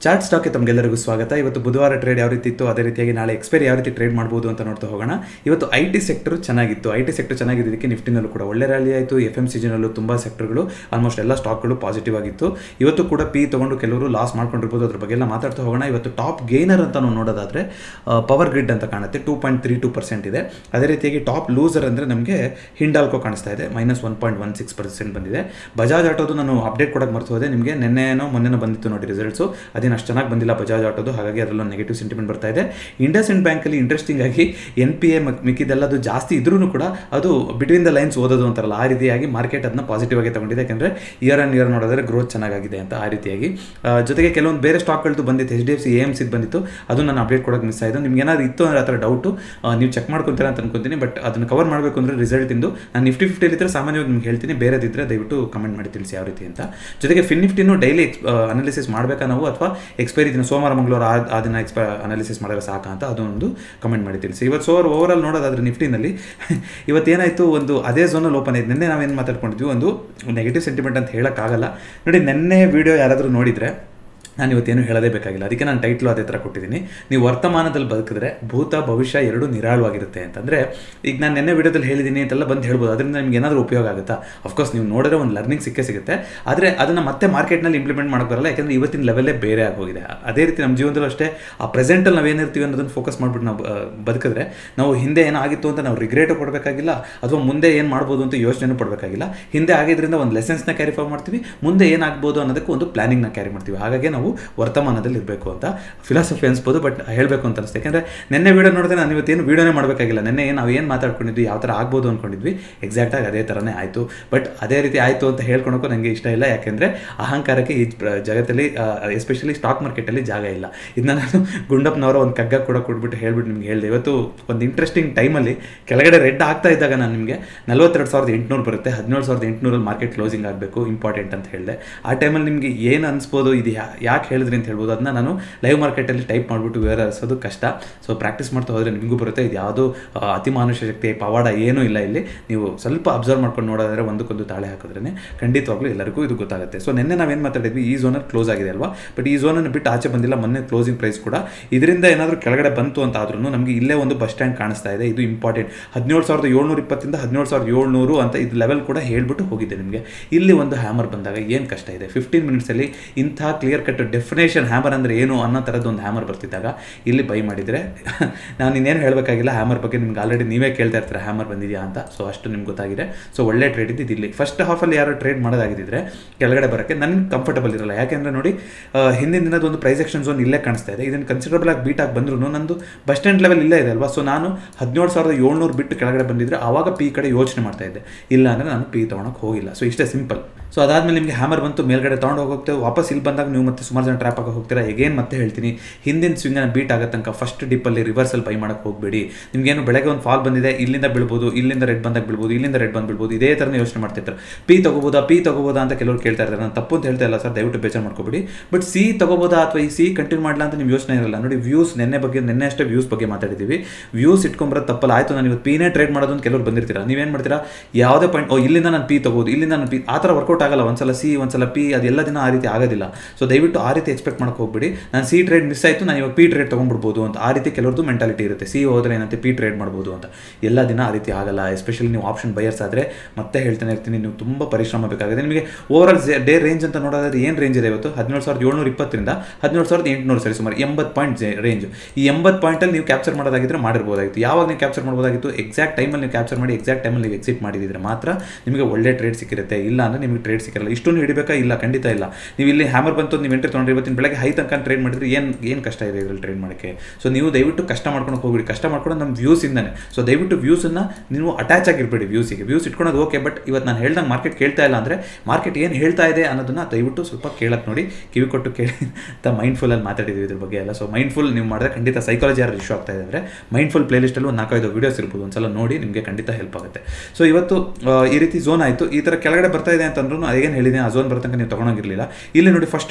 chart ಸ್ಟಾಕ್ಗೆ ತಮಗೆಲ್ಲರಿಗೂ ಸ್ವಾಗತ ಇವತ್ತು ಬುಧವಾರ ಟ್ರೇಡ್ ಯಾವ ರೀತಿ ಇತ್ತು ಅದೇ ರೀತಿಯಾಗಿ ನಾಳೆ ಎಕ್ಸ್ಪೈರಿ ಯಾವ ರೀತಿ ಟ್ರೇಡ್ ಮಾಡ್ಬೋದು ಅಂತ ನೋಡ್ತಾ ಹೋಗೋಣ ಇವತ್ತು ಐ ಟಿ ಸೆಕ್ಟರ್ ಚೆನ್ನಾಗಿತ್ತು ಐ ಟಿ ಸೆಕ್ಟರ್ ಚೆನ್ನಾಗಿದ್ದಕ್ಕೆ ನಿಫ್ಟಿನಲ್ಲೂ ಕೂಡ ಒಳ್ಳೆ ರ್ಯಾಲಿ ಆಯಿತು ಎಫ್ ಎಮ್ ಸಿಜಿನಲ್ಲೂ ತುಂಬ ಸೆಕ್ಟರ್ಗಳು ಆಲ್ಮೋಸ್ಟ್ ಎಲ್ಲ ಸ್ಟಾಕ್ಗಳು ಪಾಸಿಟಿವ್ ಆಗಿತ್ತು ಇವತ್ತು ಕೂಡ ಪಿ ತೊಗೊಂಡು ಕೆಲವರು ಲಾಸ್ ಮಾಡ್ಕೊಂಡಿರ್ಬೋದು ಅದ್ರ ಬಗ್ಗೆ ಎಲ್ಲ ಮಾತಾಡ್ತಾ ಹೋಗೋಣ ಇವತ್ತು ಟಾಪ್ ಗೇನರ್ ಅಂತ ನಾವು ನೋಡೋದಾದ್ರೆ ಪವರ್ ಗ್ರಿಡ್ ಅಂತ ಕಾಣುತ್ತೆ two point three two percent ಇದೆ ಅದೇ ರೀತಿಯಾಗಿ ಟಾಪ್ ಲೂಸರ್ ಅಂದರೆ ನಮಗೆ ಹಿಂಡಾಲ್ಕೋ ಕಾಣಿಸ್ತಾ ಇದೆ minus one point one six percent ಬಂದಿದೆ ಬಜಾಜ್ ಆಟೋದು ನಾನು ಅಪ್ಡೇಟ್ ಕೊಡೋಕೆ ಮರ್ತು ಹೋದೆ ನಿಮಗೆ ನಿನ್ನೆನೋ ಮೊನ್ನೆನೋ ಬಂದಿತ್ತು ನೋಡಿ ರಿಸಲ್ಟ್ಸು ಅದೇನು ಅಷ್ಟು ಚೆನ್ನಾಗಿ ಬಂದಿಲ್ಲ ಬಜಾಜ್ ಆಟೋದು ಹಾಗಾಗಿ ಅದರಲ್ಲೊಂದು ನೆಗೆಟಿವ್ ಸೆಂಟಿಮೆಂಟ್ ಬರ್ತಾ ಇದೆ ಇಂಡಸ್ ಇಂಡ್ ಬ್ಯಾಂಕಲ್ಲಿ ಇಂಟ್ರೆಸ್ಟಿಂಗ್ ಆಗಿ ಎನ್ ಪಿ ಎ ಮಿಕ್ಕಿದೆಲ್ಲದು ಜಾಸ್ತಿ ಇದ್ರೂ ಕೂಡ ಅದು ಬಿಟ್ವೀನ್ ದ ಲೈನ್ಸ್ ಓದೋದು ಅಂತಾರಲ್ಲ ಆ ರೀತಿಯಾಗಿ ಮಾರ್ಕೆಟ್ ಅದನ್ನ ಪಾಸಿಟಿವ್ ಆಗಿ ತಗೊಂಡಿದೆ ಯಾಕಂದರೆ ಇಯರ್ ಆನ್ ಇಯರ್ ನೋಡಿದ್ರೆ ಗ್ರೋತ್ ಚೆನ್ನಾಗಿದೆ ಅಂತ ಆ ರೀತಿಯಾಗಿ ಆ, ಜೊತೆಗೆ ಕೆಲವೊಂದು ಬೇರೆ ಸ್ಟಾಕ್ಗಳದ್ದು ಬಂದಿತ್ತು H D F C A M ಸಿದು ಬಂದಿತ್ತು ಅದು ನಾನು ಅಪ್ಡೇಟ್ ಕೊಡೋಕೆ ಮಿಸ್ ಆಯಿತು ನಿಮ್ಗೆ ಏನಾದ್ರು ಇತ್ತು ಅಂದ್ರೆ ಆ ಥರ ಡೌಟು ನೀವು ಚೆಕ್ ಮಾಡ್ಕೊತೀರಾ ಅಂತ ಅನ್ಕೊಂತೀನಿ ಬಟ್ ಅದನ್ನು ಕವರ್ ಮಾಡಬೇಕು ಅಂದರೆ ರಿಸಲ್ಟ್ ಇಂದು ನಾನು ನಿಫ್ಟಿ ಫಿಫ್ಟಿಲಿ ಇದ್ದರೆ ಸಾಮಾನ್ಯವಾಗಿ ನಿಮ್ಗೆ ಹೇಳ್ತೀನಿ ಬೇರೆದಿದ್ದರೆ ದಯವಿಟ್ಟು ಕಮೆಂಟ್ ಮಾಡಿ ತಿಳಿಸಿ ಯಾವ ರೀತಿ ಅಂತ ಜೊತೆಗೆ ಫಿನ್ ನಿಫ್ಟಿನೂ ಡೈಲಿ ಅನಾಲಿಸಿಸ್ ಮಾಡಬೇಕಾ ನಾವು ಅಥವಾ ಎಕ್ಸ್ಪೈರಿ ದಿನ ಸೋಮವಾರ ಮಂಗಳವಾರ ಆ ಆ ದಿನ ಎಕ್ಸ್ಪೈ ಅನಾಲಿಸಿಸ್ ಮಾಡಿದ್ರೆ ಸಾಕಾ ಅಂತ ಅದೊಂದು ಕಮೆಂಟ್ ಮಾಡಿ ತಿಳಿಸಿ ಇವತ್ತು ಸೋರ್ ಓವರ್ ಆಲ್ ನೋಡೋದಾದ್ರೆ ನಿಫ್ಟಿನಲ್ಲಿ ಇವತ್ತೇನಾಯಿತು ಒಂದು ಅದೇ ಝೋನಲ್ಲಿ ಓಪನ್ ಆಯ್ತು ನಿನ್ನೆ ನಾವೇನು ಮಾತಾಡ್ಕೊಂಡಿದ್ವಿ ಒಂದು ನೆಗೆಟಿವ್ ಸೆಂಟಿಮೆಂಟ್ ಅಂತ ಹೇಳೋಕ್ಕಾಗಲ್ಲ ನೋಡಿ ನಿನ್ನೆ ವಿಡಿಯೋ ಯಾರಾದರೂ ನೋಡಿದರೆ ನಾನು ಇವತ್ತೇನು ಹೇಳೋದೇ ಬೇಕಾಗಿಲ್ಲ ಅದಕ್ಕೆ ನಾನು ಟೈಟ್ಲು ಅದೇ ಥರ ಕೊಟ್ಟಿದ್ದೀನಿ ನೀವು ವರ್ತಮಾನದಲ್ಲಿ ಬದುಕಿದ್ರೆ ಭೂತ ಭವಿಷ್ಯ ಎರಡೂ ನಿರಾಳವಾಗಿರುತ್ತೆ ಅಂತಂದರೆ ಈಗ ನಾನು ನೆನ್ನೆ ವಿಡಿಯೋದಲ್ಲಿ ಹೇಳಿದ್ದೀನಿ ಅಂತೆಲ್ಲ ಬಂದು ಹೇಳ್ಬೋದು ಅದರಿಂದ ನಿಮ್ಗೆ ಏನಾದರೂ ಉಪಯೋಗ ಆಗುತ್ತಾ ಅಫ್ಕೋರ್ಸ್ ನೀವು ನೋಡಿದ್ರೆ ಒಂದು ಲರ್ನಿಂಗ್ ಸಿಕ್ಕೇ ಸಿಗುತ್ತೆ ಆದರೆ ಅದನ್ನು ಮತ್ತೆ ಮಾರ್ಕೆಟ್ನಲ್ಲಿ ಇಂಪ್ಲಿಮೆಂಟ್ ಮಾಡೋಕ್ಕೆ ಬರಲ್ಲ ಯಾಕಂದರೆ ಇವತ್ತಿನ ಲೆವೆಲ್ಲೇ ಬೇರೆ ಆಗೋಗಿದೆ ಅದೇ ರೀತಿ ನಮ್ಮ ಜೀವನದಲ್ಲೂ ಅಷ್ಟೇ ಆ ಪ್ರೆಸೆಂಟಲ್ಲಿ ನಾವೇನಿರ್ತೀವಿ ಅನ್ನೋದನ್ನು ಫೋಕಸ್ ಮಾಡಿಬಿಟ್ಟು ನಾವು ಆ, ಬದುಕಿದ್ರೆ ನಾವು ಹಿಂದೆ ಏನಾಗಿತ್ತು ಅಂತ ನಾವು ರಿಗ್ರೇಟು ಕೊಡಬೇಕಾಗಿಲ್ಲ ಅಥವಾ ಮುಂದೆ ಏನು ಮಾಡ್ಬೋದು ಅಂತ ಯೋಚನೆನೂ ಪಡಬೇಕಾಗಿಲ್ಲ ಹಿಂದೆ ಆಗಿದ್ರಿಂದ ಒಂದು ಲೆಸನ್ಸ್ನ ಕ್ಯಾರಿ ಫಾರ್ ಮಾಡ್ತೀವಿ ಮುಂದೆ ಏನಾಗ್ಬೋದು ಅನ್ನೋದಕ್ಕೆ ಒಂದು ಪ್ಲಾನಿಂಗ್ನ ಕ್ಯಾರಿ ಮಾಡ್ತೀವಿ ಹಾಗಾಗಿ ನಾವು ವರ್ತಮಾನದಲ್ಲಿ ಇರಬೇಕು ಅಂತ ಫಿಲಾಸಫಿ ಅನ್ಸ್ಬೋದು ಬಟ್ ಹೇಳಬೇಕು ಅಂತ ಅನಿಸ್ತು ಯಾಕಂದರೆ ನಿನ್ನೆ ವೀಡಿಯೋ ನೋಡಿದ್ರೆ ನಾನು ಇವತ್ತೇನು ವೀಡಿಯೋನೇ ಮಾಡಬೇಕಾಗಿಲ್ಲ ನಿನ್ನೆ ಏನು ನಾವು ಏನು ಮಾತಾಡ್ಕೊಂಡಿದ್ವಿ ಯಾವ ಥರ ಆಗ್ಬೋದು ಅಂದ್ಕೊಂಡಿದ್ವಿ ಎಕ್ಸಾಕ್ಟಾಗಿ ಅದೇ ಥರನೇ ಆಯಿತು ಬಟ್ ಅದೇ ರೀತಿ ಆಯಿತು ಅಂತ ಹೇಳ್ಕೊಳಕ್ಕೂ ನನಗೆ ಇಷ್ಟ ಇಲ್ಲ ಯಾಕೆಂದರೆ ಅಹಂಕಾರಕ್ಕೆ ಈ ಪ್ರ- ಜಗತ್ತಲ್ಲಿ ಎಸ್ಪೆಷಲಿ ಸ್ಟಾಕ್ ಮಾರ್ಕೆಟಲ್ಲಿ ಜಾಗ ಇಲ್ಲ ಇದನ್ನ ನಾನು ಗುಂಡಪ್ಪನವರ ಒಂದು ಕಗ್ಗ ಕೂಡ ಕೊಟ್ಬಿಟ್ಟು ಹೇಳ್ಬಿಟ್ಟು ನಿಮ್ಗೆ ಹೇಳಿದೆ ಇವತ್ತು ಒಂದು ಇಂಟ್ರೆಸ್ಟಿಂಗ್ ಟೈಮಲ್ಲಿ ಕೆಳಗಡೆ ರೆಡ್ ಆಗ್ತಾ ಇದ್ದಾಗ ನಾನು ನಿಮಗೆ ನಲ್ವತ್ತೆರಡು ಸಾವಿರದ ಎಂಟುನೂರು ಬರುತ್ತೆ ಹದಿನೇಳು ಸಾವಿರದ ಎಂಟುನೂರಲ್ಲಿ ಮಾರ್ಕೆಟ್ ಕ್ಲೋಸಿಂಗ್ ಆಗಬೇಕು ಇಂಪಾರ್ಟೆಂಟ್ ಅಂತ ಹೇಳಿದೆ ಆ ಟೈಮಲ್ಲಿ ನಿಮಗೆ ಏನು ಅನಿಸ್ಬೋದು ಇದು ಯಾಕೆ ಹೇಳಿದ್ರಿ ಅಂತ ಹೇಳ್ಬೋದು ಅದನ್ನ ನಾನು ಲೈವ್ ಮಾರ್ಕೆಟಲ್ಲಿ ಟೈಪ್ ಮಾಡಿಬಿಟ್ಟು ವಿವರಿಸೋದು ಕಷ್ಟ ಸೊ ಪ್ರಾಕ್ಟೀಸ್ ಮಾಡ್ತಾ ಹೋದರೆ ನಿಮಗೂ ಬರುತ್ತೆ ಇದು ಯಾವುದೋ ಆ, ಅತಿ ಮಾನುಷ ಶಕ್ತಿ ಪವಾಡ ಏನೂ ಇಲ್ಲ ಇಲ್ಲಿ ನೀವು ಸ್ವಲ್ಪ ಅಬ್ಸರ್ವ್ ಮಾಡ್ಕೊಂಡು ನೋಡೋದಾದ್ರೆ ಒಂದಕ್ಕೊಂದು ತಾಳೆ ಹಾಕಿದ್ರೇ ಖಂಡಿತವಾಗ್ಲೂ ಎಲ್ಲರಿಗೂ ಇದು ಗೊತ್ತಾಗುತ್ತೆ ಸೊ ನಿನ್ನೆ ನಾವೇನು ಮಾತಾಡಿದ್ವಿ ಈ ಝೋನಲ್ಲಿ ಕ್ಲೋಸ್ ಆಗಿದೆ ಅಲ್ವಾ ಬಟ್ ಈ ಝೋನನ್ನು ಬಿಟ್ಟು ಆಚೆ ಬಂದಿಲ್ಲ ಮೊನ್ನೆ ಕ್ಲೋಸಿಂಗ್ ಪ್ರೈಸ್ ಕೂಡ ಇದರಿಂದ ಏನಾದರೂ ಕೆಳಗಡೆ ಬಂತು ಅಂತ ಆದ್ರೂ ನಮಗೆ ಇಲ್ಲೇ ಒಂದು ಬಸ್ ಸ್ಟ್ಯಾಂಡ್ ಕಾಣಿಸ್ತಾ ಇದೆ ಇದು ಇಂಪಾರ್ಟೆಂಟ್ ಹದಿನೇಳು ಸಾವಿರದ ಏಳ್ನೂರ ಇಪ್ಪತ್ತಿಂದ ಹದಿನೇಳು ಸಾವಿರದ ಏಳ್ನೂರು ಅಂತ ಇದು ಲೆವೆಲ್ ಕೂಡ ಹೇಳ್ಬಿಟ್ಟು ಹೋಗಿದೆ ನಿಮಗೆ ಇಲ್ಲಿ ಒಂದು ಹ್ಯಾಮರ್ ಬಂದಾಗ ಏನು ಕಷ್ಟ ಇದೆ ಫಿಫ್ಟೀನ್ ಮಿನಿಟ್ಸಲ್ಲಿ ಇಂಥ ಕ್ಲಿಯರ್ ಕಟ್ ಡೆಫಿನೇಷನ್ ಹ್ಯಾಮರ್ ಅಂದರೆ ಏನು ಅನ್ನೋ ಥರದ್ದು ಒಂದು ಹ್ಯಾಮರ್ ಬರ್ತಿದ್ದಾಗ ಇಲ್ಲಿ ಬೈ ಮಾಡಿದರೆ ನಾನು ಇನ್ನೇನು ಹೇಳಬೇಕಾಗಿಲ್ಲ ಹ್ಯಾಮರ್ ಬಗ್ಗೆ ನಿಮ್ಗೆ ಆಲ್ರೆಡಿ ನೀವೇ ಕೇಳ್ತಾ ಇರ್ತಾರೆ ಹ್ಯಾಮರ್ ಬಂದಿದೆಯಾ ಅಂತ ಸೊ ಅಷ್ಟು ನಿಮ್ಗೆ ಗೊತ್ತಾಗಿದೆ ಸೊ ಒಳ್ಳೆ ಟ್ರೇಡ್ ಇದ್ದಿದ್ದು ಇಲ್ಲಿ ಫಸ್ಟ್ ಹಾಫಲ್ಲಿ ಯಾರು ಟ್ರೇಡ್ ಮಾಡೋದಾಗಿದ್ದರೆ ಕೆಳಗಡೆ ಬರೋಕ್ಕೆ ನನಗೆ ಕಂಫರ್ಟಬಲ್ ಇರಲ್ಲ ಯಾಕೆಂದರೆ ನೋಡಿ ಆ, ಹಿಂದಿನ ದಿನದ ಒಂದು ಪ್ರೈಸ್ ಆಕ್ಷನ್ ಝೋನ್ ಇಲ್ಲೇ ಕಾಣಿಸ್ತಾ ಇದೆ ಇದನ್ನು ಕನ್ಸಿಡರಬಲ್ ಆಗಿ ಬೀಟ್ ಆಗಿ ಬಂದ್ರು ನಂದು ಬಸ್ ಸ್ಟ್ಯಾಂಡ್ ಲೆವೆಲ್ ಇಲ್ಲೇ ಇದೆ ಅಲ್ವಾ ಸೊ ನಾನು ಹದಿನೇಳು ಸಾವಿರದ ಏಳ್ನೂರು ಬಿಟ್ಟು ಕೆಳಗಡೆ ಬಂದಿದ್ರೆ ಆವಾಗ ಪಿ ಕಡೆ ಯೋಚನೆ ಮಾಡ್ತಾ ಇದ್ದೆ ಇಲ್ಲ ಅಂದರೆ ನಾನು ಪಿ ತೊಗೊಳಕ್ಕೆ ಹೋಗಿಲ್ಲ ಸೊ ಇಷ್ಟೇ ಸಿಂಪಲ್ ಸೊ ಅದಾದಮೇಲೆ ನಿಮಗೆ ಹ್ಯಾಮರ್ ಬಂತು ಮೇಲ್ಗಡೆ ತೊಗೊಂಡು ಹೋಗುತ್ತೆ ವಾಪಸ್ ಇಲ್ಲಿ ಬಂದಾಗ ನೀವು ಮತ್ತೆ ಸುಮಾರು ಜನ ಟ್ರ್ಯಾಪ್ ಆಗಿ ಹೋಗ್ತೀರಾ ಎಗೇನ್ ಮತ್ತೆ ಹೇಳ್ತೀನಿ ಹಿಂದಿನ ಸ್ವಿಂಗನ್ನು ಬೀಟ್ ಆಗೋ ತನಕ ಫಸ್ಟ್ ಡಿಪ್ಪಲ್ಲಿ ರಿವರ್ಸಲ್ ಬೈ ಮಾಡೋಕ್ಕೆ ಹೋಗಬೇಡಿ ನಿಮಗೇನು ಬೆಳಗ್ಗೆ ಒಂದು ಫಾಲ್ ಬಂದಿದೆ ಇಲ್ಲಿಂದ ಬೀಳ್ಬೋದು ಇಲ್ಲಿಂದ ರೆಡ್ ಬಂದಾಗ ಬೀಳ್ಬೋದು ಇಲ್ಲಿಂದ ರೆಡ್ ಬಂದು ಬೀಳ್ಬೋದು ಇದೇ ಥರನೇ ಯೋಚನೆ ಮಾಡ್ತಿರ್ತಾರೆ ಪಿ ತಗೋಬೋದಾ ಪಿ ತಗೋಬೋದಾ ಅಂತ ಕೆಲವರು ಕೇಳ್ತಾ ಇರ್ತಾರೆ ನಾನು ತಪ್ಪು ಅಂತ ಹೇಳ್ತಾ ಇಲ್ಲ ಸರ್ ದಯವಿಟ್ಟು ಬೇಜಾರು ಮಾಡ್ಕೋಬೇಡಿ ಬಟ್ ಸಿ ತಗೋಬೋದಾ ಅಥವಾ ಈ ಸಿ ಕಂಟಿನ್ಯೂ ಮಾಡಲ್ಲ ಅಂತ ನಿಮ್ಮ ಯೋಚನೆ ಇರಲ್ಲ ನೋಡಿ ವ್ಯೂಸ್ ನೆನ್ನೆ ಬಗ್ಗೆ ನೆನ್ನೆ ಅಷ್ಟೇ ವ್ಯೂಸ್ ಬಗ್ಗೆ ಮಾತಾಡಿದ್ದೀವಿ ವ್ಯೂಸ್ ಇಟ್ಕೊಂಬರೋದು ತಪ್ಪಲ್ಲ ಆಯಿತು ನಾನು ಇವತ್ತು ಪಿನೇ ಟ್ರೇಡ್ ಮಾಡೋದು ಅಂತ ಕೆಲವರು ಬಂದಿರ್ತೀರಾ ನೀವೇನು ಮಾಡ್ತೀರಾ ಯಾವುದೇ ಪಾಯಿಂಟ್ ಓ ಇಲ್ಲಿಂದ ನಾನು ಪಿ ತಗೋದು ಇಲ್ಲಿಂದ ನಾನು ಪಿ ಆ ಥರ ವರ್ಕೌಟ್ ಆಗಲ್ಲ ಒಂದ್ಸಲ ಸಿ ಒಂದ್ಸಲ ಪಿ ಅದೆಲ್ಲ ದಿನ ಆ ರೀತಿ ಆಗೋದಿಲ್ಲ ಸೊ ದಯವಿಟ್ಟು ಆ ರೀತಿ ಎಕ್ಸ್ಪೆಕ್ಟ್ ಮಾಡಕ್ಕೆ ಹೋಗ್ಬಿಡಿ ನಾನು ಸಿ ಟ್ರೇಡ್ ಮಿಸ್ ಆಯಿತು ನಾನು ಇವಾಗ ಪಿ ಟ್ರೇಡ್ ತೊಗೊಂಡ್ಬಿಡ್ಬೋದು ಅಂತ ಆ ರೀತಿ ಕೆಲವ್ರದ್ದು ಮೆಂಟಾಲಿಟಿ ಇರುತ್ತೆ ಸಿ ಹೋದ್ರೆ ಏನಂತೆ ಪಿ ಟ್ರೇಡ್ ಮಾಡ್ಬೋದು ಅಂತ ಎಲ್ಲ ದಿನ ಆ ರೀತಿ ಆಗಲ್ಲ ಎಸ್ಪೆಷಲಿ ನೀವು ಆಪ್ಷನ್ ಬಯರ್ಸ್ ಆದರೆ ಮತ್ತೆ ಹೇಳ್ತಾನೆ ಇರ್ತೀನಿ ನೀವು ತುಂಬ ಪರಿಶ್ರಮ ಬೇಕಾಗುತ್ತೆ ನಿಮಗೆ ಓವರ್ ಆಲ್ ಡೇ ರೇಂಜ್ ಅಂತ ನೋಡೋದಾದ್ರೆ ಏನು ರೇಂಜ್ ಇದೆ ಇವತ್ತು ಹದಿನೇಳು ಸಾವಿರದ ಏಳ್ನೂರ ಇಪ್ಪತ್ತರಿಂದ ಹದಿನೇಳು ಸಾವಿರದ ಎಂಟುನೂರು ಸರಿ ಸುಮಾರು ಎಂಬತ್ತು ಪಾಯಿಂಟ್ ರೇಂಜ್ ಈ ಎಂಬತ್ತು ಪಾಯಿಂಟಲ್ಲಿ ನೀವು ಕ್ಯಾಪ್ಚರ್ ಮಾಡೋದಾಗಿದ್ರೆ ಮಾಡಿರ್ಬೋದಾಗಿತ್ತು ಯಾವಾಗ ನೀವು ಕ್ಯಾಪ್ಚರ್ ಮಾಡ್ಬೋದಾಗಿತ್ತು ಎಕ್ಸಾಕ್ಟ್ ಟೈಮಲ್ಲಿ ನೀವು ಕ್ಯಾಪ್ಚರ್ ಮಾಡಿ ಎಕ್ಸಾಕ್ಟ್ ಟೈಮಲ್ಲಿ ನೀವು ಎಕ್ಸಿಟ್ ಮಾಡಿದ್ರೆ ಮಾತ್ರ ನಿಮಗೆ ಒಳ್ಳೆ ಟ್ರೇಡ್ ಸಿಕ್ಕಿರುತ್ತೆ ಇಲ್ಲ ಅಂದರೆ ನಿಮಗೆ ಟ್ರೇಡ್ ಸಿಕ್ಕಿರಲ್ಲ ಇಷ್ಟೊಂದು ಹಿಡಿಬೇಕಾ ಇಲ್ಲ ಖಂಡಿತ ಇಲ್ಲ ನೀವು ಇಲ್ಲಿ ಹ್ಯಾಮರ್ ಬಂತು ನೀವು ಎಂಟ್ರಿ ತೊಗೊಂಡ್ರೆ ಇವತ್ತಿನ ಬೆಳಗ್ಗೆ ಹೈ ತನಕ ಟ್ರೇಡ್ ಮಾಡಿದ್ರೆ ಏನು ಏನು ಕಷ್ಟ ಇದೆ ಇದರಲ್ಲಿ ಟ್ರೇಡ್ ಮಾಡೋಕ್ಕೆ ಸೊ ನೀವು ದಯವಿಟ್ಟು ಕಷ್ಟ ಮಾಡ್ಕೊಂಡು ಹೋಗ್ಬಿಡಿ ಕಷ್ಟ ಮಾಡ್ಕೊಂಡು ನಮ್ಮ ವ್ಯೂಸ್ ಇಂದಾನೆ ಸೊ ದಯವಿಟ್ಟು ವ್ಯೂಸನ್ನು ನೀವು ಅಟ್ಯಾಚ್ ಆಗಿರ್ಬೇಡಿ ವ್ಯೂಸಿಗೆ ವ್ಯೂಸ್ ಇಟ್ಕೊಳೋದು ಓಕೆ ಬಟ್ ಇವತ್ತು ನಾನು ಹೇಳ್ದಂಗೆ ಮಾರ್ಕೆಟ್ ಕೇಳ್ತಾ ಇಲ್ಲ ಅಂದರೆ ಮಾರ್ಕೆಟ್ ಏನು ಹೇಳ್ತಾ ಇದೆ ಅನ್ನೋದನ್ನ ದಯವಿಟ್ಟು ಸ್ವಲ್ಪ ಕೇಳಕ್ಕೆ ನೋಡಿ ಕಿವಿ ಕೊಟ್ಟು ಕೇಳಿ ಅಂತ ಮೈಂಡ್ಫುಲ್ಲಲ್ಲಿ ಮಾತಾಡಿದ್ವಿ ಇದ್ರ ಬಗ್ಗೆ ಎಲ್ಲ ಸೊ ಮೈಂಡ್ಫುಲ್ ನೀವು ಮಾಡಿದ್ರೆ ಖಂಡಿತ ಸೈಕಾಲಜಿ ಯಾರು ಇಶ್ಯೂ ಆಗ್ತಾ ಇದೆ ಅಂದರೆ ಮೈಂಡ್ಫುಲ್ ಪ್ಲೇಲಿಸ್ಟಲ್ಲಿ ಒಂದು ನಾಲ್ಕೈದು ವೀಡಿಯೋಸ್ ಇರ್ಬೋದು ಒಂದ್ಸಲ ನೋಡಿ ನಿಮಗೆ ಖಂಡಿತ ಹೆಲ್ಪ್ ಆಗುತ್ತೆ ಸೊ ಇವತ್ತು ಆ, ಈ ರೀತಿ ಝೋನ್ ಆಯಿತು ಈ ಥರ ಕೆಳಗಡೆ ಬರ್ತಾ ಇದೆ ಅಂತಂದ್ರೂ ಅದೇನು ಹೇಳಿದೆ ಆ ಝೋನ್ ಬರ್ತಂಕ ನೀವು ತೊಗೊಳಂಗಿರಲಿಲ್ಲ ಇಲ್ಲಿ ನೋಡಿ ಫಸ್ಟ್ ಡಿಪ್ಪಲ್ಲಿ ನೀವು